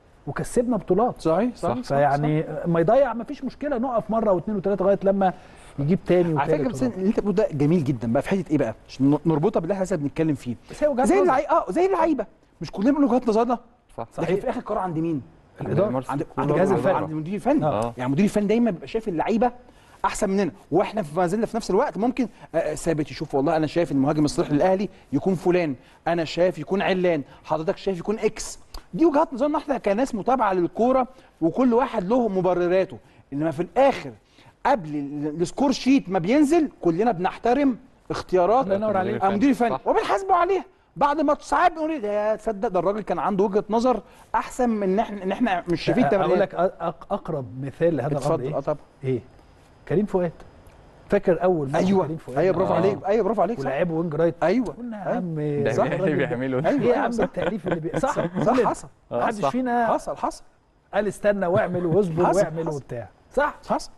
وكسبنا بطولات صحيح صح فيعني ما يضيع ما فيش مشكله نقف مره واثنين وثلاثه لغايه لما يجيب تاني على فكره وثالث بس اللي انت بتقوله ده جميل جدا بقى في حته ايه بقى عشان نربطها باللي احنا لسه بنتكلم فيه بس هي وجهات زي نظر. اللعيبه اه زي اللعيبه مش كلنا من وجهات نظرنا صح لكن في الاخر القرار عند مين؟ الاداره مارسيل عند كولر عند الجهاز عند- الفني. عند المدير الفني آه. يعني المدير الفني دايما بيبقى شايف اللعيبه احسن مننا واحنا في ما زلنا في نفس الوقت ممكن آه، آه، ثابت يشوف والله انا شايف ان المهاجم الصريح للاهلي يكون فلان انا شايف يكون علان حضرتك شايف يكون اكس دي وجهات نظرنا احنا كناس متابعه للكوره وكل واحد له مبرراته انما في الاخر قبل ال- السكور شيت ما بينزل كلنا بنحترم اختيارات الله ينور عليك. المدير الفني صح. وبنحاسبه عليها بعد ما ساعات بنقول ايه ده تصدق ده الراجل كان عنده وجهه نظر احسن من ان احنا ان احنا مش شايفين اقول تمرين لك أ- أق- اقرب مثال لهذا الامر اتفضل اه ايه؟ طبعا ايه؟ كريم فؤاد فاكر اول ماتش ايوه كريم فؤاد ايوه برافو آه. عليك ايوه برافو عليك صح ولعبه وينج رايت ايوه قلنا يا أيوة. عم ده صح اللي الراجل ده. بيعملوا ده. أيوة. ايه يا عم التأليف اللي بي... صح صح كلنا. حصل محدش صح. فينا حصل حصل قال استنى واعمل واصبر حصل، واعمل حصل. وبتاع صح حصل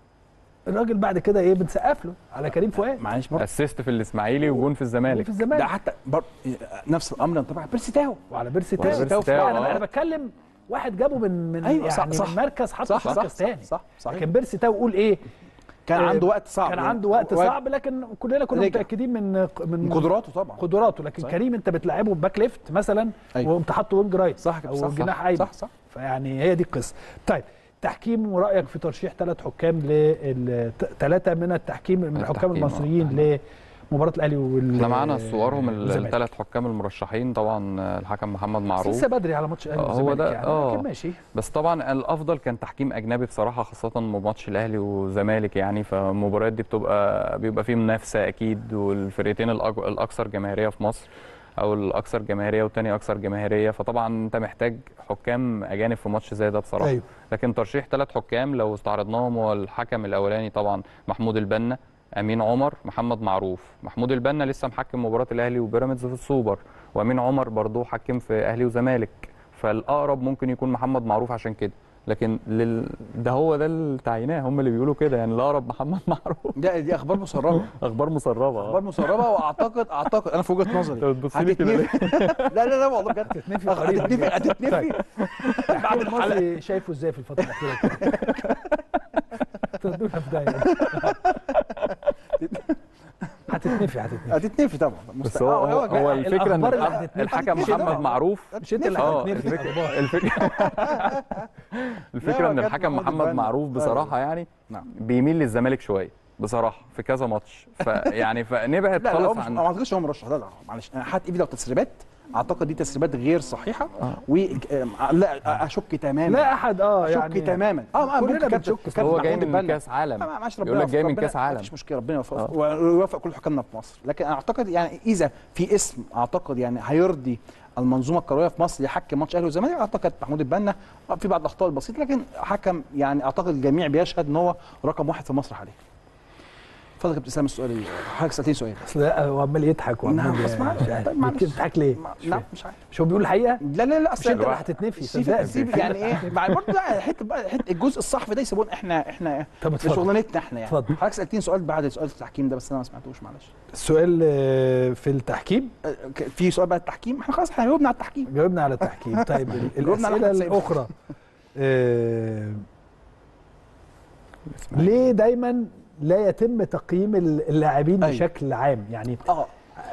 الراجل بعد كده ايه بنسقف له على كريم فؤاد معلش برضه اسيست في الاسماعيلي وجون في الزمالك في الزمالك ده حتى بر... نفس الامر ينطبق على بيرسي تاو وعلى بيرسي وعلى تاو بيرسي تاو، انا آه. انا بتكلم واحد جابه من من أيوة، يعني صح، صح. من مركز حطه صح في صح مركز صح ثاني صح صح لكن بيرسي تاو قول ايه كان آه، عنده وقت صعب كان يعني. عنده وقت وقت- صعب لكن كلنا كنا رجع. متاكدين من من من قدراته طبعا قدراته لكن صحيح. كريم انت بتلعبه باك ليفت مثلا أيوة. وقمت حاطه وينج رايت صح كده، او صح، جناح صح، ايمن صح، صح. فيعني هي دي القصه طيب تحكيم ورايك في ترشيح ثلاث حكام ثلاثه من التحكيم من الحكام التحكيم، المصريين لمباراه الاهلي وال احنا معانا صورهم والزمالك. الثلاث حكام المرشحين طبعا الحكم محمد بس معروف لسه بدري على ماتش الاهلي آه، هو والزمالك ده- يعني آه. لكن ماشي بس طبعا الافضل كان تحكيم اجنبي بصراحه خاصه ماتش الاهلي والزمالك يعني فالمباريات دي بتبقى بيبقى فيه منافسه اكيد والفرقتين الأج- الاكثر جماهيريه في مصر او الاكثر جماهيريه والتاني اكثر جماهيريه فطبعا انت محتاج حكام اجانب في ماتش زي ده بصراحه أيوة. لكن ترشيح ثلاث حكام لو استعرضناهم هو الحكم الاولاني طبعا محمود البنا امين عمر محمد معروف محمود البنا لسه محكم مباراه الاهلي وبيراميدز في السوبر وامين عمر برضه حكم في اهلي وزمالك فالاقرب ممكن يكون محمد معروف عشان كده لكن لل... ده هو ده اللي تعيناه هم اللي بيقولوا كده يعني الاقرب محمد معروف ده دي اخبار مسربه اخبار مسربه اخبار مسربه واعتقد اعتقد انا في وجهه نظري طب تبص لي كده هتتنفي لا لا لا والله بجد هتتنفي أخ- قريباً هتتنفي يعني. هتتنفي بعد المصري شايفه ازاي في الفتره الاخيره كده؟ تودونا في داهيه هتتنفي هتتنفي هتتنفي طبعا بس هو هو, هو الفكره ان الأخبار اللي الح- هتتنفي الحكم مش أنت. محمد معروف مش انت اللي اه هتتنفي الفكره الفكره الفكره ان بجد الحكم محمود محمد البنا. معروف بصراحه يعني نعم. بيميل للزمالك شويه بصراحه في كذا ماتش فيعني فنبعد لا لا هو خالص مش عن ما اعتقدش هو مرشح لا لا معلش انا حاطط ايدي لو تسريبات اعتقد دي تسريبات غير صحيحه و آه، لا اشك تماما لا احد اه اشك يعني تماما اه كلنا ممكن كابتن- بنشك. كابتن هو جاي محمود من البنا. كاس عالم ما- معلش ربنا يقول لك جاي يوفقه، من ربنا- كاس عالم مفيش مشكله ربنا يوفقه آه. ويوفق كل حكامنا في مصر لكن اعتقد يعني اذا في اسم اعتقد يعني هيرضي المنظومه الكرويه في مصر يحكم ماتش اهلي والزمالك اعتقد محمود البنا آه، في بعض الاخطاء البسيطه لكن حكم يعني اعتقد الجميع بيشهد ان هو رقم واحد في مصر حاليا اتفضل يا كابتن اسلام السؤال اللي حضرتك سالتني سؤال اصل لا هو عمال يضحك وعمال نعم، بس معلش. مش عارف. طيب معلش. بتضحك ليه؟ ما- مش لا فاهم. مش عارف مش هو بيقول الحقيقه؟ لا لا لا مش انت اللي الواحد- هتتنفي سيب صدقني سيب يعني ايه بعد برضه لا، حته بقى حته الجزء الصحفي ده يسيبون احنا احنا طب ده اتفضل شغلانتنا احنا يعني اتفضل. حضرتك سالتني سؤال بعد سؤال التحكيم ده بس انا ما سمعتوش معلش السؤال آه، في التحكيم أه، ك- في سؤال بعد التحكيم احنا خلاص احنا جاوبنا على التحكيم جاوبنا على التحكيم طيب ال- جاوبنا على الاسئله أحمد سيد. الاخرى آه، ليه دايما لا يتم تقييم اللاعبين أيوة. بشكل عام يعني اه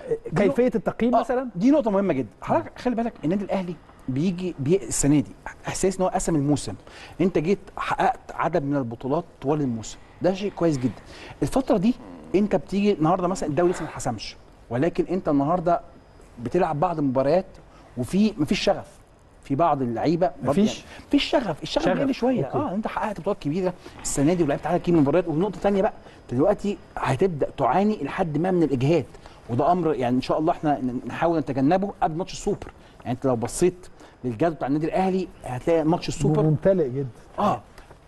كيفيه التقييم آه، مثلا دي نقطه مهمه جدا حضرتك خلي بالك النادي الاهلي بيجي بي السنه دي احساس ان هو قسم الموسم انت جيت حققت عدد من البطولات طوال الموسم ده شيء كويس جدا الفتره دي انت بتيجي النهارده مثلا الدوري لسه ما اتحسمش ولكن انت النهارده بتلعب بعض المباريات وفي مفيش شغف في بعض اللعيبه برضه مفيش؟ يعني مفيش شغف الشغف شغف، بيقل شويه أوكي. اه انت حققت بطولات كبيره السنه دي ولعبت عدد كبير من المباريات ونقطه ثانيه بقى انت دلوقتي هتبدا تعاني لحد ما من الاجهاد وده امر يعني ان شاء الله احنا نحاول نتجنبه قبل ماتش السوبر يعني انت لو بصيت للجدول بتاع النادي الاهلي هتلاقي ماتش السوبر ممتلئ جدا اه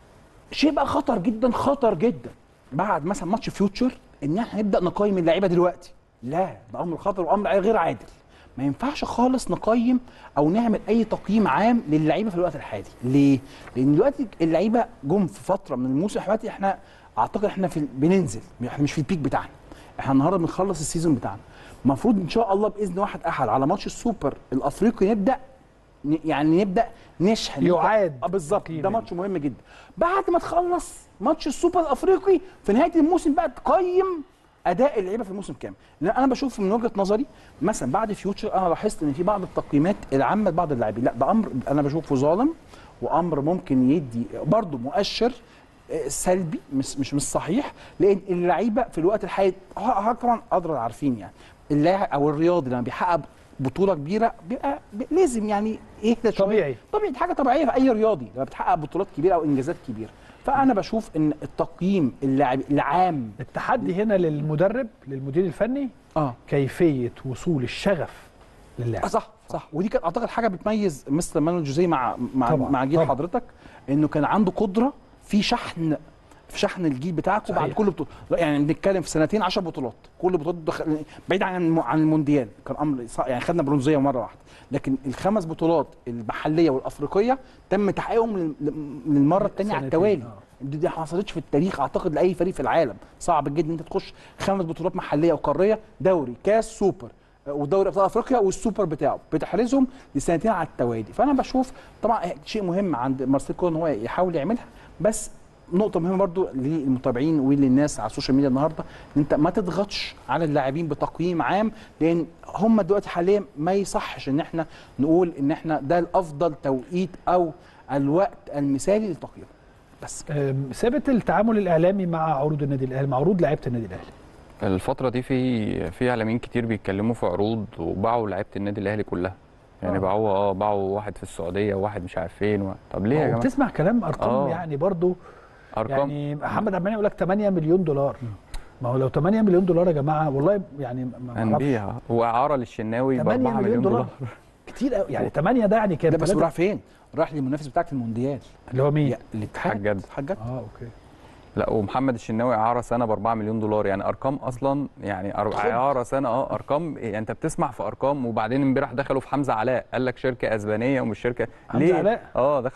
شيء بقى خطر جدا خطر جدا بعد مثلا ماتش فيوتشر ان احنا نبدا نقيم اللعيبه دلوقتي لا ده امر خطر وامر غير عادل ما ينفعش خالص نقيم او نعمل اي تقييم عام للعيبه في الوقت الحالي ليه لان دلوقتي اللعيبه جم في فتره من الموسم دلوقتي احنا اعتقد احنا في بننزل احنا مش في البيك بتاعنا احنا النهارده بنخلص السيزون بتاعنا المفروض ان شاء الله باذن واحد احد على ماتش السوبر الافريقي نبدا ن- يعني نبدا نشحن يعاد اه بالظبط تقييم ده ماتش مهم جدا بعد ما تخلص ماتش السوبر الافريقي في نهايه الموسم بقى تقيم اداء اللعيبه في الموسم كامل لان انا بشوف من وجهه نظري مثلا بعد فيوتشر انا لاحظت ان في بعض التقييمات العامه لبعض اللاعبين لا ده امر انا بشوفه ظالم وامر ممكن يدي برضه مؤشر آه، سلبي مش مش مش صحيح لان اللعيبه في الوقت الحالي ه- ه- طبعا ادرى عارفين يعني اللاعب او الرياضي لما بيحقق بطوله كبيره بيبقى بي- لازم يعني يهدى شويه طبيعي. طبيعي دي حاجه طبيعيه في اي رياضي لما بتحقق بطولات كبيره او انجازات كبيره فانا بشوف ان التقييم اللاعب العام التحدي هنا للمدرب للمدير الفني اه كيفيه وصول الشغف للاعب آه، صح صح ودي كانت اعتقد حاجه بتميز مستر مانويل جوزيه مع مع طبعاً، مع جيل طبعاً. حضرتك انه كان عنده قدره في شحن في شحن الجيل بتاعكم بعد صحيح. كل بطوله لا، يعني بنتكلم في سنتين 10 بطولات كل بطولات دخل... بعيد عن الم... عن المونديال كان امر صع- يعني خدنا برونزيه مره واحده لكن الخمس بطولات المحليه والافريقيه تم تحقيقهم لل- للمره الثانيه على سنتين، التوالي آه. دي دي ما حصلتش في التاريخ اعتقد لاي فريق في العالم صعب جدا ان انت تخش خمس بطولات محليه وقاريه دوري كاس سوبر آه، ودوري ابطال افريقيا والسوبر بتاعه بتحرزهم لسنتين على التوالي فانا بشوف طبعا شيء مهم عند مارسيل كولر ان هو يحاول يعملها بس نقطة مهمة برضو للمتابعين وللناس على السوشيال ميديا النهاردة ان انت ما تضغطش على اللاعبين بتقييم عام لان هم دلوقتي حاليا ما يصحش ان احنا نقول ان احنا ده الافضل توقيت او الوقت المثالي للتقييم بس أم، ثابت التعامل الاعلامي مع عروض النادي الاهلي مع عروض لعيبه النادي الاهلي الفترة دي في في اعلاميين كتير بيتكلموا في عروض وباعوا لعيبة النادي الاهلي كلها يعني آه. باعوه اه باعوا واحد في السعودية وواحد مش عارف فين و... طب ليه يا جماعة؟ بتسمع كلام ارقام آه. يعني برضو ارقام يعني محمد عبد المنعم يقول لك 8 مليون دولار ما هو لو 8 مليون دولار يا جماعه والله يعني ما- ما أعرفش. هنبيع واعاره للشناوي ب 8 4 مليون دولار كتير قوي يعني 8 ده يعني كام ده بس تلاتة؟ راح فين؟ راح للمنافس بتاعك المونديال اللي هو مين؟ يا- الاتحاد حجاد. حجاد اه اوكي لا ومحمد الشناوي اعاره سنه ب 4 مليون دولار يعني ارقام اصلا يعني أر- اعاره سنه اه ارقام يعني انت بتسمع في ارقام وبعدين امبارح دخلوا في حمزه علاء قال لك شركه اسبانيه ومش شركه حمزة ليه؟ علاء؟ اه دخلوا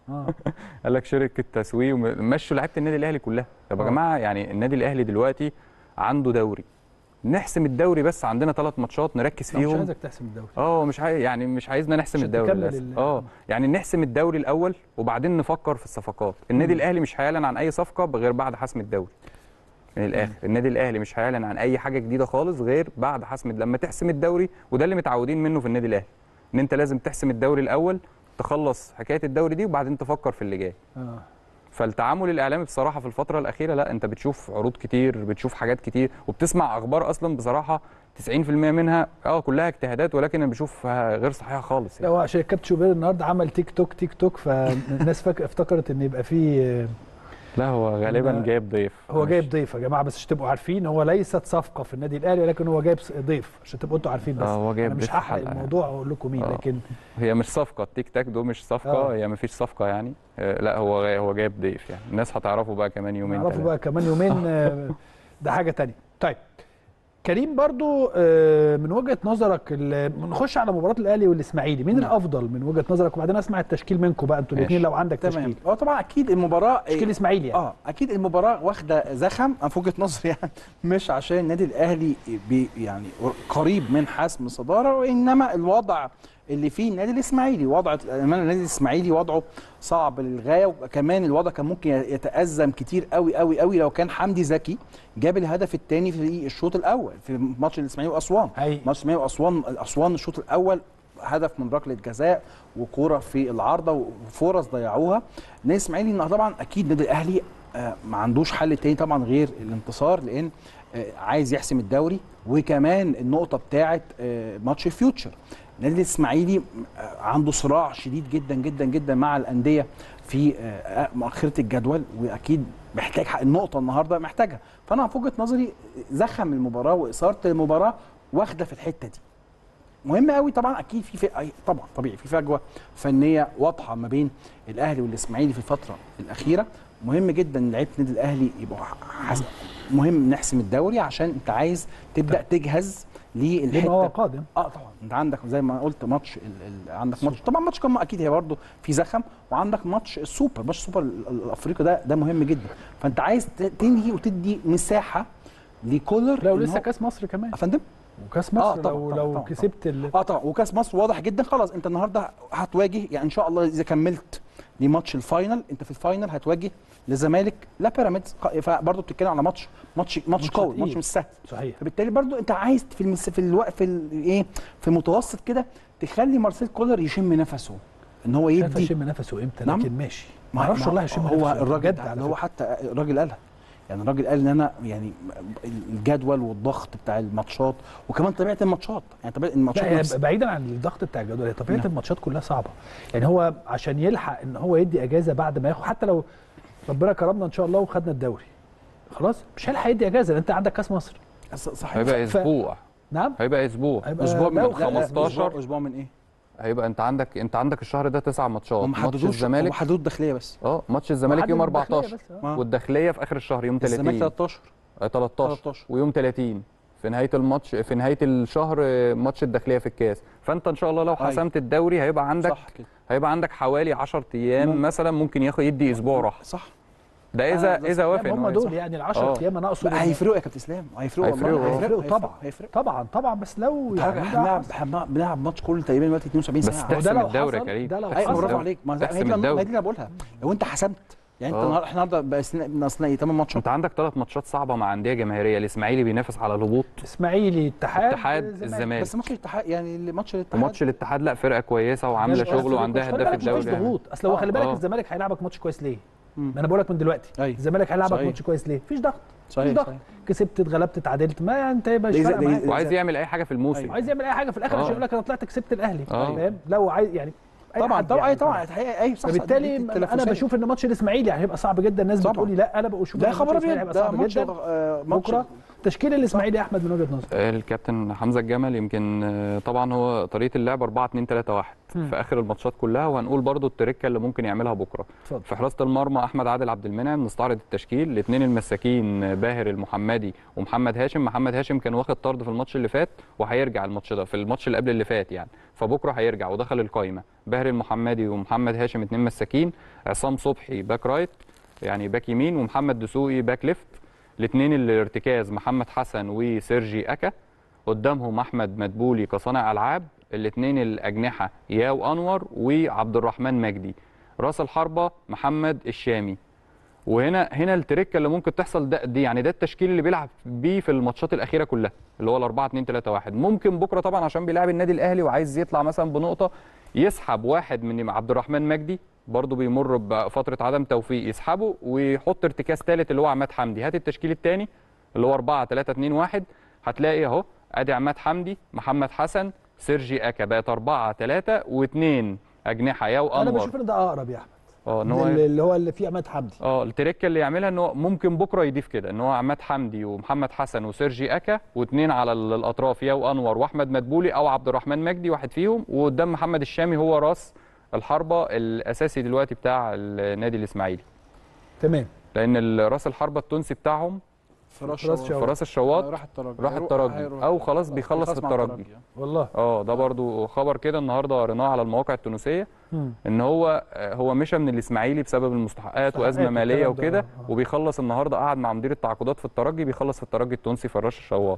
اه قال لك شركه تسويق ومشوا لعيبه النادي الاهلي كلها طب يا آه. جماعه يعني النادي الاهلي دلوقتي عنده دوري نحسم الدوري بس عندنا ثلاث ماتشات نركز لا، مش فيهم عايزك تحسم الدوري اه مش عايز يعني مش عايزنا نحسم عشان الدوري تكمل للاسف ال- اه يعني نحسم الدوري الاول وبعدين نفكر في الصفقات النادي الاهلي مش هيعلن عن اي صفقه غير بعد حسم الدوري من الاخر النادي الاهلي مش هيعلن عن اي حاجه جديده خالص غير بعد حسم لما تحسم الدوري وده اللي متعودين منه في النادي الاهلي ان انت لازم تحسم الدوري الاول تخلص حكايه الدوري دي وبعدين تفكر في اللي جاي اه فالتعامل الاعلامي بصراحه في الفتره الاخيره لا انت بتشوف عروض كتير بتشوف حاجات كتير وبتسمع اخبار اصلا بصراحه 90% منها اه كلها اجتهادات ولكن انا بشوفها غير صحيحه خالص لا يعني. هو عشان الكابتن شوبير النهارده عمل تيك توك تيك توك فالناس فاك افتكرت ان يبقى فيه لا هو غالبا أنا- جايب ضيف هو مش- جايب ضيف يا جماعه بس عشان تبقوا عارفين هو ليست صفقه في النادي الاهلي ولكن هو جايب س- ضيف عشان تبقوا انتوا عارفين بس اه هو جايب انا مش ضيف في هحرق الحلقة الموضوع واقول لكم مين آه. لكن هي مش صفقه التيك تاك ده مش صفقه آه. هي ما فيش صفقه يعني آه، لا هو غاي- هو جايب ضيف يعني الناس هتعرفه بقى كمان يومين نعرفه ثلاثه بقى كمان يومين آه، ده حاجه تانية طيب كريم برضو آه، من وجهه نظرك ال- نخش على مباراه الاهلي والاسماعيلي مين نعم. الافضل من وجهه نظرك وبعدين اسمع التشكيل منكم بقى انتوا الاثنين ماشي. لو عندك تمام تشكيل هو طبعا اكيد المباراه تشكيل اسماعيلي يعني اه اكيد المباراه واخده زخم انا في وجهه نظري يعني مش عشان النادي الاهلي بي يعني قريب من حسم الصداره وانما الوضع اللي فيه النادي الاسماعيلي وضع الامانه النادي الاسماعيلي وضعه صعب للغايه وكمان الوضع كان ممكن يتازم كتير قوي قوي قوي لو كان حمدي زكي جاب الهدف الثاني في الشوط الاول في ماتش الاسماعيلي واسوان حقيقي. ماتش الاسماعيلي واسوان اسوان الشوط الاول هدف من ركله جزاء وكوره في العارضه وفرص ضيعوها النادي الاسماعيلي إنه طبعا اكيد النادي الاهلي آه، ما عندوش حل تاني طبعا غير الانتصار لان آه، عايز يحسم الدوري وكمان النقطه بتاعه آه، ماتش فيوتشر النادي الاسماعيلي آه، عنده صراع شديد جدا جدا جدا مع الانديه في آه، مؤخره الجدول واكيد محتاج حق النقطه النهارده محتاجها فانا في وجهه نظري زخم المباراه واثاره المباراه واخده في الحته دي مهم قوي طبعا اكيد في, في أي- طبعا طبيعي في فجوه فنيه واضحه ما بين الاهلي والاسماعيلي في الفتره الاخيره مهم جدا ان لعيبه النادي الاهلي يبقوا حس... مهم نحسم الدوري عشان انت عايز تبدا تجهز لما هو للحته قادم اه طبعا انت عندك زي ما قلت ماتش ال... ال... عندك ماتش طبعا ماتش قمه اكيد هي برضه في زخم وعندك ماتش السوبر ماتش السوبر ال- ال- الافريقي ده ده مهم جدا فانت عايز ت- تنهي وتدي مساحه لكولر لا إن ولسه هو- كاس مصر كمان يا فندم وكاس مصر آه، طبعاً، لو طبعاً، لو طبعاً، كسبت ال... اه طبعا وكاس مصر واضح جدا خلاص انت النهارده هتواجه يعني ان شاء الله اذا كملت لماتش الفاينل انت في الفاينل هتواجه لزمالك لا بيراميدز فبرضه بتتكلم على ماتش ماتش ماتش ماتش قوي تقيل. ماتش مش سهل صحيح فبالتالي برضه انت عايز في المس... في الوقت في ال- ايه في المتوسط كده تخلي مارسيل كولر يشم نفسه ان هو مش عارف يدي يشم نفسه امتى نعم. لكن ماشي ما ما- اعرفش ما- والله يشم هو نفسه الراجل بجد ده على اللي هو فكرة. حتى الراجل قالها يعني الراجل قال ان انا يعني الجدول والضغط بتاع الماتشات وكمان طبيعه الماتشات يعني طبيعه الماتشات لا هي نفسها. بعيدا عن الضغط بتاع الجدول هي طبيعه نعم. الماتشات كلها صعبه يعني هو عشان يلحق ان هو يدي اجازه بعد ما ياخد حتى لو ربنا كرمنا ان شاء الله وخدنا الدوري خلاص مش هيلحق يدي اجازه لان انت عندك كاس مصر ص- صحيح هيبقى ف- اسبوع نعم هيبقى اسبوع هيبقى اسبوع من لا، لا، وخ- لا، 15. اسبوع اسبوع من ايه؟ هيبقى انت عندك انت عندك الشهر ده تسع ماتشات هم ماتش حددوش هم الزمالك حدود داخليه بس اه ماتش الزمالك وحد يوم من الداخلية 14 بس، آه. آه. والداخليه في اخر الشهر يوم الزمالك 30 13 آه، 13 13. ويوم 30 في نهايه الماتش في نهايه الشهر آه، ماتش الداخليه في الكاس فانت ان شاء الله لو أيوة. حسمت الدوري هيبقى عندك صح كده هيبقى عندك حوالي 10 ايام ممكن. مثلا ممكن ياخد يدي اسبوع راحه صح ده اذا آه، ده اذا صح. وافق لا، إن هم هو دول يصح. يعني ال 10 آه. ايام انا اقصد لا إن- هيفرقوا يا كابتن اسلام هيفرقوا هيفرقوا، والله آه. هيفرقوا طبعا هيفرقوا طبعا طبعا بس لو يعني يعني احنا ده بنلعب حصل. احنا بنلعب ماتش كل تقريبا دلوقتي 72 بس ساعه ده تحسم لو الدوري يا حصل- كريم ده لو تحسم ايوه برافو الدوري. عليك ما هي تحسم دي الدوري. ما هي دي اللي أنا بقولها لو انت حسمت يعني انت آه. النهار- احنا النهارده بقى سن- ناقصنا ايه 8 ماتشات انت عندك ثلاث ماتشات صعبه مع انديه جماهيريه الاسماعيلي بينافس على الهبوط اسماعيلي اتحاد اتحاد الزمالك. الزمالك بس ماتش الاتحاد يعني ماتش الاتحاد وماتش الاتحاد لا فرقه كويسه وعامله ماشي، بس شغل وعندها خلي هداف بالك مفيش الدوري ضغوط اصل هو آه، خلي بالك آه. الزمالك هيلعبك ماتش كويس ليه؟ مم. ما انا بقول لك من دلوقتي أيوة. الزمالك هيلعبك صحيح. ماتش كويس ليه؟ مفيش ضغط صحيح مفيش ضغط صحيح. كسبت اتغلبت اتعادلت ما انت يبقى مش ده- فارقه ده- معاك. وعايز يعمل اي حاجه في الموسم أيوة. عايز يعمل اي حاجه في الاخر آه. عشان يقول لك انا طلعت كسبت الاهلي آه. فاهم لو عايز يعني أي طبعا حد طبعا يعني اي طبعا اي صح صح، فبالتالي دي- دي انا التنافسية. بشوف ان ماتش الاسماعيلي هيبقى صعب جدا الناس طبعا. بتقول لي لا انا بشوف ده إن خبر ماتش الإسماعيلي ابيض هيبقى ده صعب ماتش جدا آه، ماتش بكرة تشكيل الاسماعيلي يا احمد من وجهه نظرك الكابتن حمزه الجمل يمكن آه، طبعا هو طريقه اللعب 4 2 3 1 مم. في اخر الماتشات كلها وهنقول برضو التركه اللي ممكن يعملها بكره اتفضل في حراسه المرمى احمد عادل عبد المنعم نستعرض التشكيل الاثنين المساكين باهر المحمدي ومحمد هاشم محمد هاشم كان واخد طرد في الماتش اللي فات وهيرجع الماتش ده في الماتش اللي قبل اللي فات يعني فبكره هيرجع ودخل القايمه باهر المحمدي ومحمد هاشم اثنين مساكين عصام صبحي باك رايت يعني باك يمين ومحمد دسوقي باك ليفت الاثنين الارتكاز محمد حسن وسيرجي اكا قدامهم احمد مدبولي كصانع العاب الاثنين الاجنحه ياو انور وعبد الرحمن مجدي راس الحربه محمد الشامي وهنا هنا التركه اللي ممكن تحصل ده دي يعني ده التشكيل اللي بيلعب بيه في الماتشات الاخيره كلها اللي هو ال 4 2 3 1 ممكن بكره طبعا عشان بيلعب النادي الاهلي وعايز يطلع مثلا بنقطه يسحب واحد من عبد الرحمن مجدي برضه بيمر بفتره عدم توفيق يسحبه ويحط ارتكاز ثالث اللي هو عماد حمدي هات التشكيل الثاني اللي هو 4 3 2 1 هتلاقي اهو ادي عماد حمدي محمد حسن سيرجي اكا بقت 4 3 و2 اجنحه ياو انا انور بشوف ان ده اقرب يا احمد اه ان هو اللي اللي هو اللي فيه عماد حمدي اه التركه اللي يعملها ان هو ممكن بكره يضيف كده ان هو عماد حمدي ومحمد حسن وسيرجي اكا واثنين على ال- الاطراف ياو انور واحمد مدبولي او عبد الرحمن مجدي واحد فيهم وقدام محمد الشامي هو راس الحربه الاساسي دلوقتي بتاع النادي الاسماعيلي تمام لان ال- راس الحربه التونسي بتاعهم فراس فراس شوقي. شوقي. فراس الشواط راح الترجي راح هيروح- الترجي. هيروح- أو خلاص بيخلص مع الترجي. والله اه ده برضو خبر كده النهارده قريناه على المواقع التونسيه مم. ان هو هو مشى من الاسماعيلي بسبب المستحقات وازمه مستحقات ماليه والكلام ده. وكده آه. وبيخلص النهارده قعد مع مدير التعاقدات في الترجي بيخلص في الترجي التونسي فراش الشواط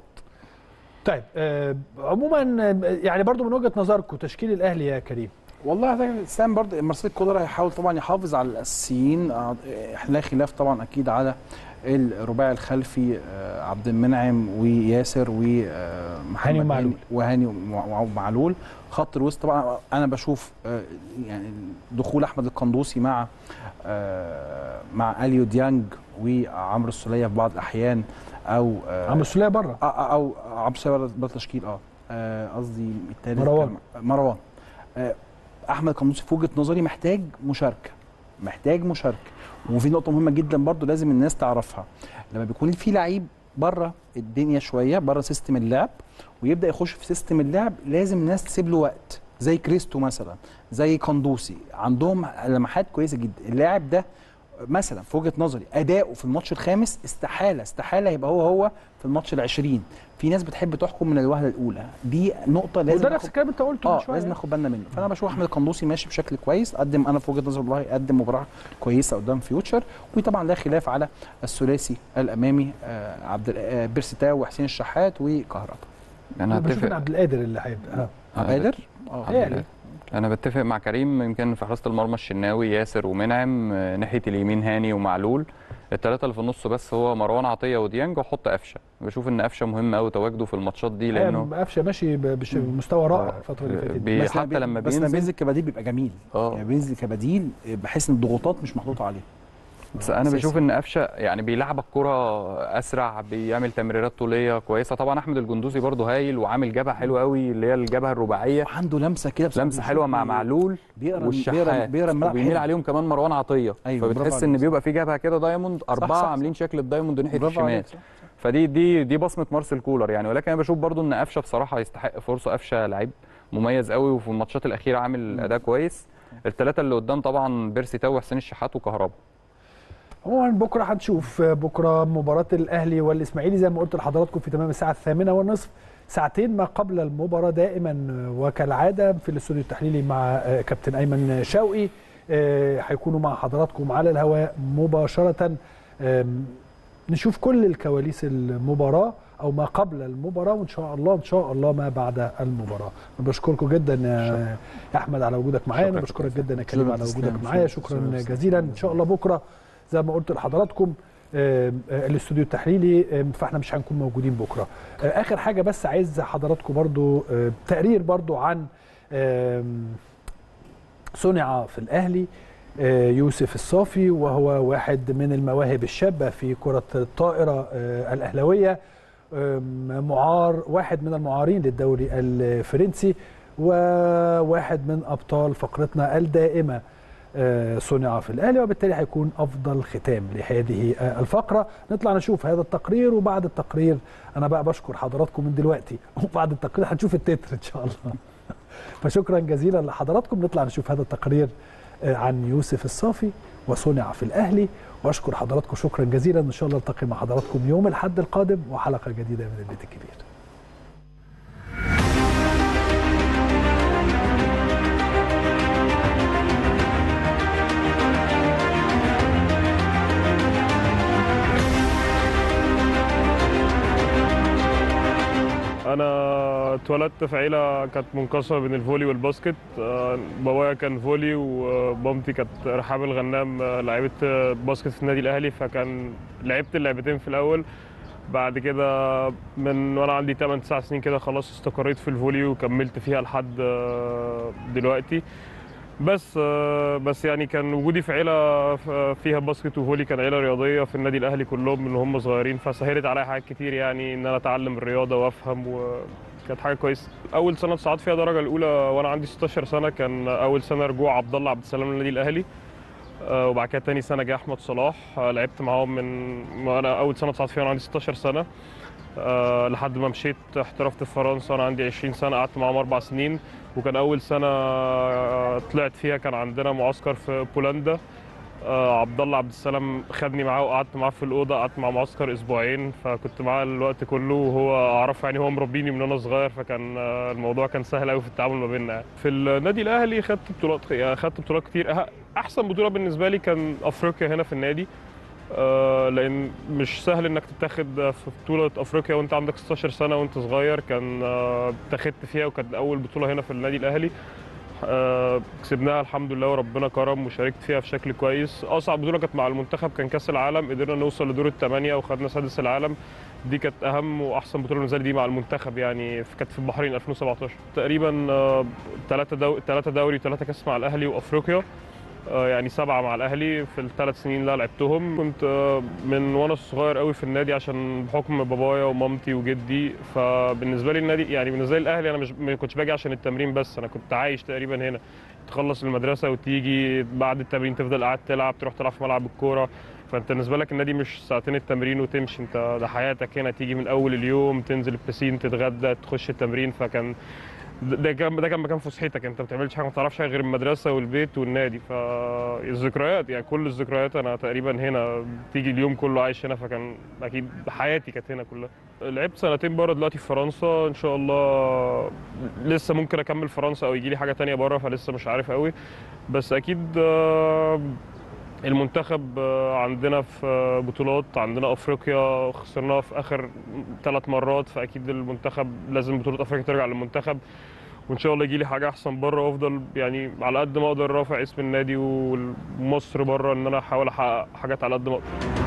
طيب آه عموما آه، يعني برضو من وجهه نظركم تشكيل الاهلي يا كريم والله ده سام برضه مارسيل كولر هيحاول طبعا يحافظ على الاساسيين آه، لا خلاف طبعا اكيد على الرباعي الخلفي آه، عبد المنعم وياسر ومحمد هاني ومعلول. وهاني ومع- ومعلول خط الوسط طبعا انا بشوف آه، يعني دخول احمد القندوسي مع آه، مع اليو ديانج وعمرو السوليه في بعض الاحيان او آه، عمرو السوليه بره آه، آه، او عبد السلام بره تشكيل اه آه، قصدي التالت مروان. كان- مروان آه، احمد قندوسي في وجهه نظري محتاج مشاركه محتاج مشاركه وفي نقطه مهمه جدا برضو لازم الناس تعرفها لما بيكون في لعيب بره الدنيا شويه بره سيستم اللعب ويبدا يخش في سيستم اللعب لازم الناس تسيب له وقت زي كريستو مثلا زي قندوسي عندهم لمحات كويسه جدا اللاعب ده مثلا في وجهه نظري اداؤه في الماتش الخامس استحاله استحاله يبقى هو هو في الماتش العشرين في ناس بتحب تحكم من الوهله الاولى دي نقطه لازم وده ناخد- نفس الكلام انت قلته من اه شويه لازم ناخد بالنا منه فانا بشوف احمد القندوسي ماشي بشكل كويس قدم انا في وجهه نظري والله قدم مباراه كويسه قدام فيوتشر وطبعا لا خلاف على الثلاثي الامامي آه عبد ال- آه بيرستاو وحسين الشحات وكهربا انا انا بشوف ان اتفق عبد القادر اللي هيبقى آه. أنا قادر بت- اه يعني. انا بتفق مع كريم يمكن في حراسه المرمى الشناوي ياسر ومنعم آه، ناحيه اليمين هاني ومعلول الثلاثه اللي في النص بس هو مروان عطيه وديانج واحط قفشه بشوف ان قفشه مهم قوي تواجده في الماتشات دي لانه لانه قفشه ماشي ب- بش- بمستوى رائع الفتره اللي فاتت دي. بي- بس حتى بي- لما بس لما بينزل بينزل كبديل بيبقى جميل اه يعني بينزل كبديل بحيث ان الضغوطات مش محطوطه عليه بس انا أساسي. بشوف ان قفشه يعني بيلعب الكره اسرع بيعمل تمريرات طوليه كويسه طبعا احمد الجندوزي برده هايل وعامل جبهه حلوه قوي اللي هي الجبهه الرباعيه وعنده لمسه كده بصراحة لمسه حلوه مع بي- معلول بيقرا بيقرا والشحات بيقرا الملعب وبيميل حلو. عليهم كمان مروان عطيه أيوة، برافو فبتحس عليك. ان بيبقى في جبهه كده دايموند اربعه صح، عاملين شكل الدايموند ناحيه برافو الشمال عليك، صح. فدي دي دي بصمه مارسيل كولر يعني ولكن انا بشوف برضو ان قفشه بصراحه يستحق فرصه قفشه لعيب مميز قوي وفي الماتشات الاخيره عامل اداء كويس الثلاثه اللي قدام طبعا بيرسي تاو وحسين الشحات وكهربا عموما بكره هنشوف بكره مباراه الاهلي والاسماعيلي زي ما قلت لحضراتكم في تمام الساعه الثامنه والنصف ساعتين ما قبل المباراه دائما وكالعاده في الاستوديو التحليلي مع كابتن ايمن شوقي آه، هيكونوا مع حضراتكم على الهواء مباشره آم، نشوف كل الكواليس المباراه او ما قبل المباراه وان شاء الله ان شاء الله ما بعد المباراه بشكركم جدا يا يا احمد على وجودك معايا انا شكرا بشكرك كابتن. جدا يا كريم شكرا على تسلم. وجودك معايا شكرا شكرا تسلم. جزيلا ان شاء الله بكره زي ما قلت لحضراتكم آم، آه، الاستوديو التحليلي آم، فاحنا مش هنكون موجودين بكره آه، اخر حاجه بس عايز حضراتكم برضو آه، تقرير برضو عن آم، صنع في الاهلي آه، يوسف الصافي وهو واحد من المواهب الشابه في كره الطائره آه، الاهلاويه آم، معار واحد من المعارين للدوري الفرنسي وواحد من ابطال فقرتنا الدائمه آه، صنع في الاهلي وبالتالي هيكون افضل ختام لهذه آه، الفقره نطلع نشوف هذا التقرير وبعد التقرير انا بقى بشكر حضراتكم من دلوقتي وبعد التقرير هنشوف التتر ان شاء الله فشكرا جزيلا لحضراتكم نطلع نشوف هذا التقرير آه، عن يوسف الصافي وصنع في الاهلي واشكر حضراتكم شكرا جزيلا ان شاء الله التقي مع حضراتكم يوم الاحد القادم وحلقه جديده من البيت الكبير انا اتولدت في عيله كانت منقسمه بين الفولي والباسكت آه، بابايا كان فولي ومامتي كانت رحاب الغنام آه، لعيبه آه، باسكت في النادي الاهلي فكان لعبت اللعبتين في الاول بعد كده من وانا عندي 8 9 سنين كده خلاص استقريت في الفولي وكملت فيها لحد آه، دلوقتي بس آه، بس يعني كان وجودي في عيله ف- فيها باسكت وفولي كان عيله رياضيه في النادي الاهلي كلهم من هم صغيرين فسهلت عليا حاجات كتير يعني ان انا اتعلم الرياضه وافهم وكانت حاجه كويسه اول سنه صعدت فيها درجه الاولى وانا عندي 16 سنه كان اول سنه رجوع عبد الله عبد السلام للنادي الاهلي آه، وبعد كده تاني سنه جه احمد صلاح آه، لعبت معاهم من وانا اول سنه صعدت فيها وانا عندي 16 سنه آه، لحد ما مشيت احترفت في فرنسا وانا عندي 20 سنه قعدت معاهم اربع سنين وكان اول سنه آه، طلعت فيها كان عندنا معسكر في بولندا آه، عبد الله عبد السلام خدني معاه وقعدت معاه في الاوضه قعدت مع معسكر اسبوعين فكنت معاه الوقت كله وهو اعرفه يعني هو مربيني من وانا صغير فكان آه، الموضوع كان سهل قوي في التعامل ما بيننا يعني. في النادي الاهلي خدت بطولات يعني خدت بطولات كتير أه- احسن بطوله بالنسبه لي كان افريقيا هنا في النادي آه، لان مش سهل انك تتاخد في بطوله افريقيا وانت عندك 16 سنه وانت صغير كان آه، اتاخدت فيها وكانت اول بطوله هنا في النادي الاهلي آه، كسبناها الحمد لله وربنا كرم وشاركت فيها بشكل كويس اصعب بطوله كانت مع المنتخب كان كاس العالم قدرنا نوصل لدور الثمانيه وخدنا سادس العالم دي كانت اهم واحسن بطوله بالنسبه لي دي مع المنتخب يعني في- كانت في البحرين 2017 تقريبا ثلاثه دو... ثلاثه دوري وثلاثه كاس مع الاهلي وافريقيا آه، يعني سبعة مع الأهلي في الثلاث سنين اللي أنا لعبتهم كنت آه، من وأنا صغير قوي في النادي عشان بحكم بابايا ومامتي وجدي فبالنسبة لي النادي يعني بالنسبة لي الأهلي أنا مش ما كنتش باجي عشان التمرين بس أنا كنت عايش تقريبا هنا تخلص المدرسة وتيجي بعد التمرين تفضل قاعد تلعب تروح تلعب في ملعب الكورة فأنت بالنسبة لك النادي مش ساعتين التمرين وتمشي أنت ده حياتك هنا تيجي من أول اليوم تنزل البسين تتغدى تخش التمرين فكان ده ده كان ده كان مكان فسحتك انت ما بتعملش حاجه ما تعرفش حاجه غير المدرسه والبيت والنادي فالذكريات يعني كل الذكريات انا تقريبا هنا بتيجي اليوم كله عايش هنا فكان اكيد حياتي كانت هنا كلها لعبت سنتين بره دلوقتي في فرنسا ان شاء الله لسه ممكن اكمل فرنسا او يجي لي حاجه تانية بره فلسه مش عارف قوي بس اكيد آه، المنتخب آه، عندنا في آه، بطولات عندنا افريقيا خسرناها في اخر ثلاث مرات فاكيد المنتخب لازم بطوله افريقيا ترجع للمنتخب وان شاء الله يجي لي حاجه احسن بره وافضل يعني على قد ما اقدر رافع اسم النادي ومصر بره ان انا احاول احقق حاجات على قد ما اقدر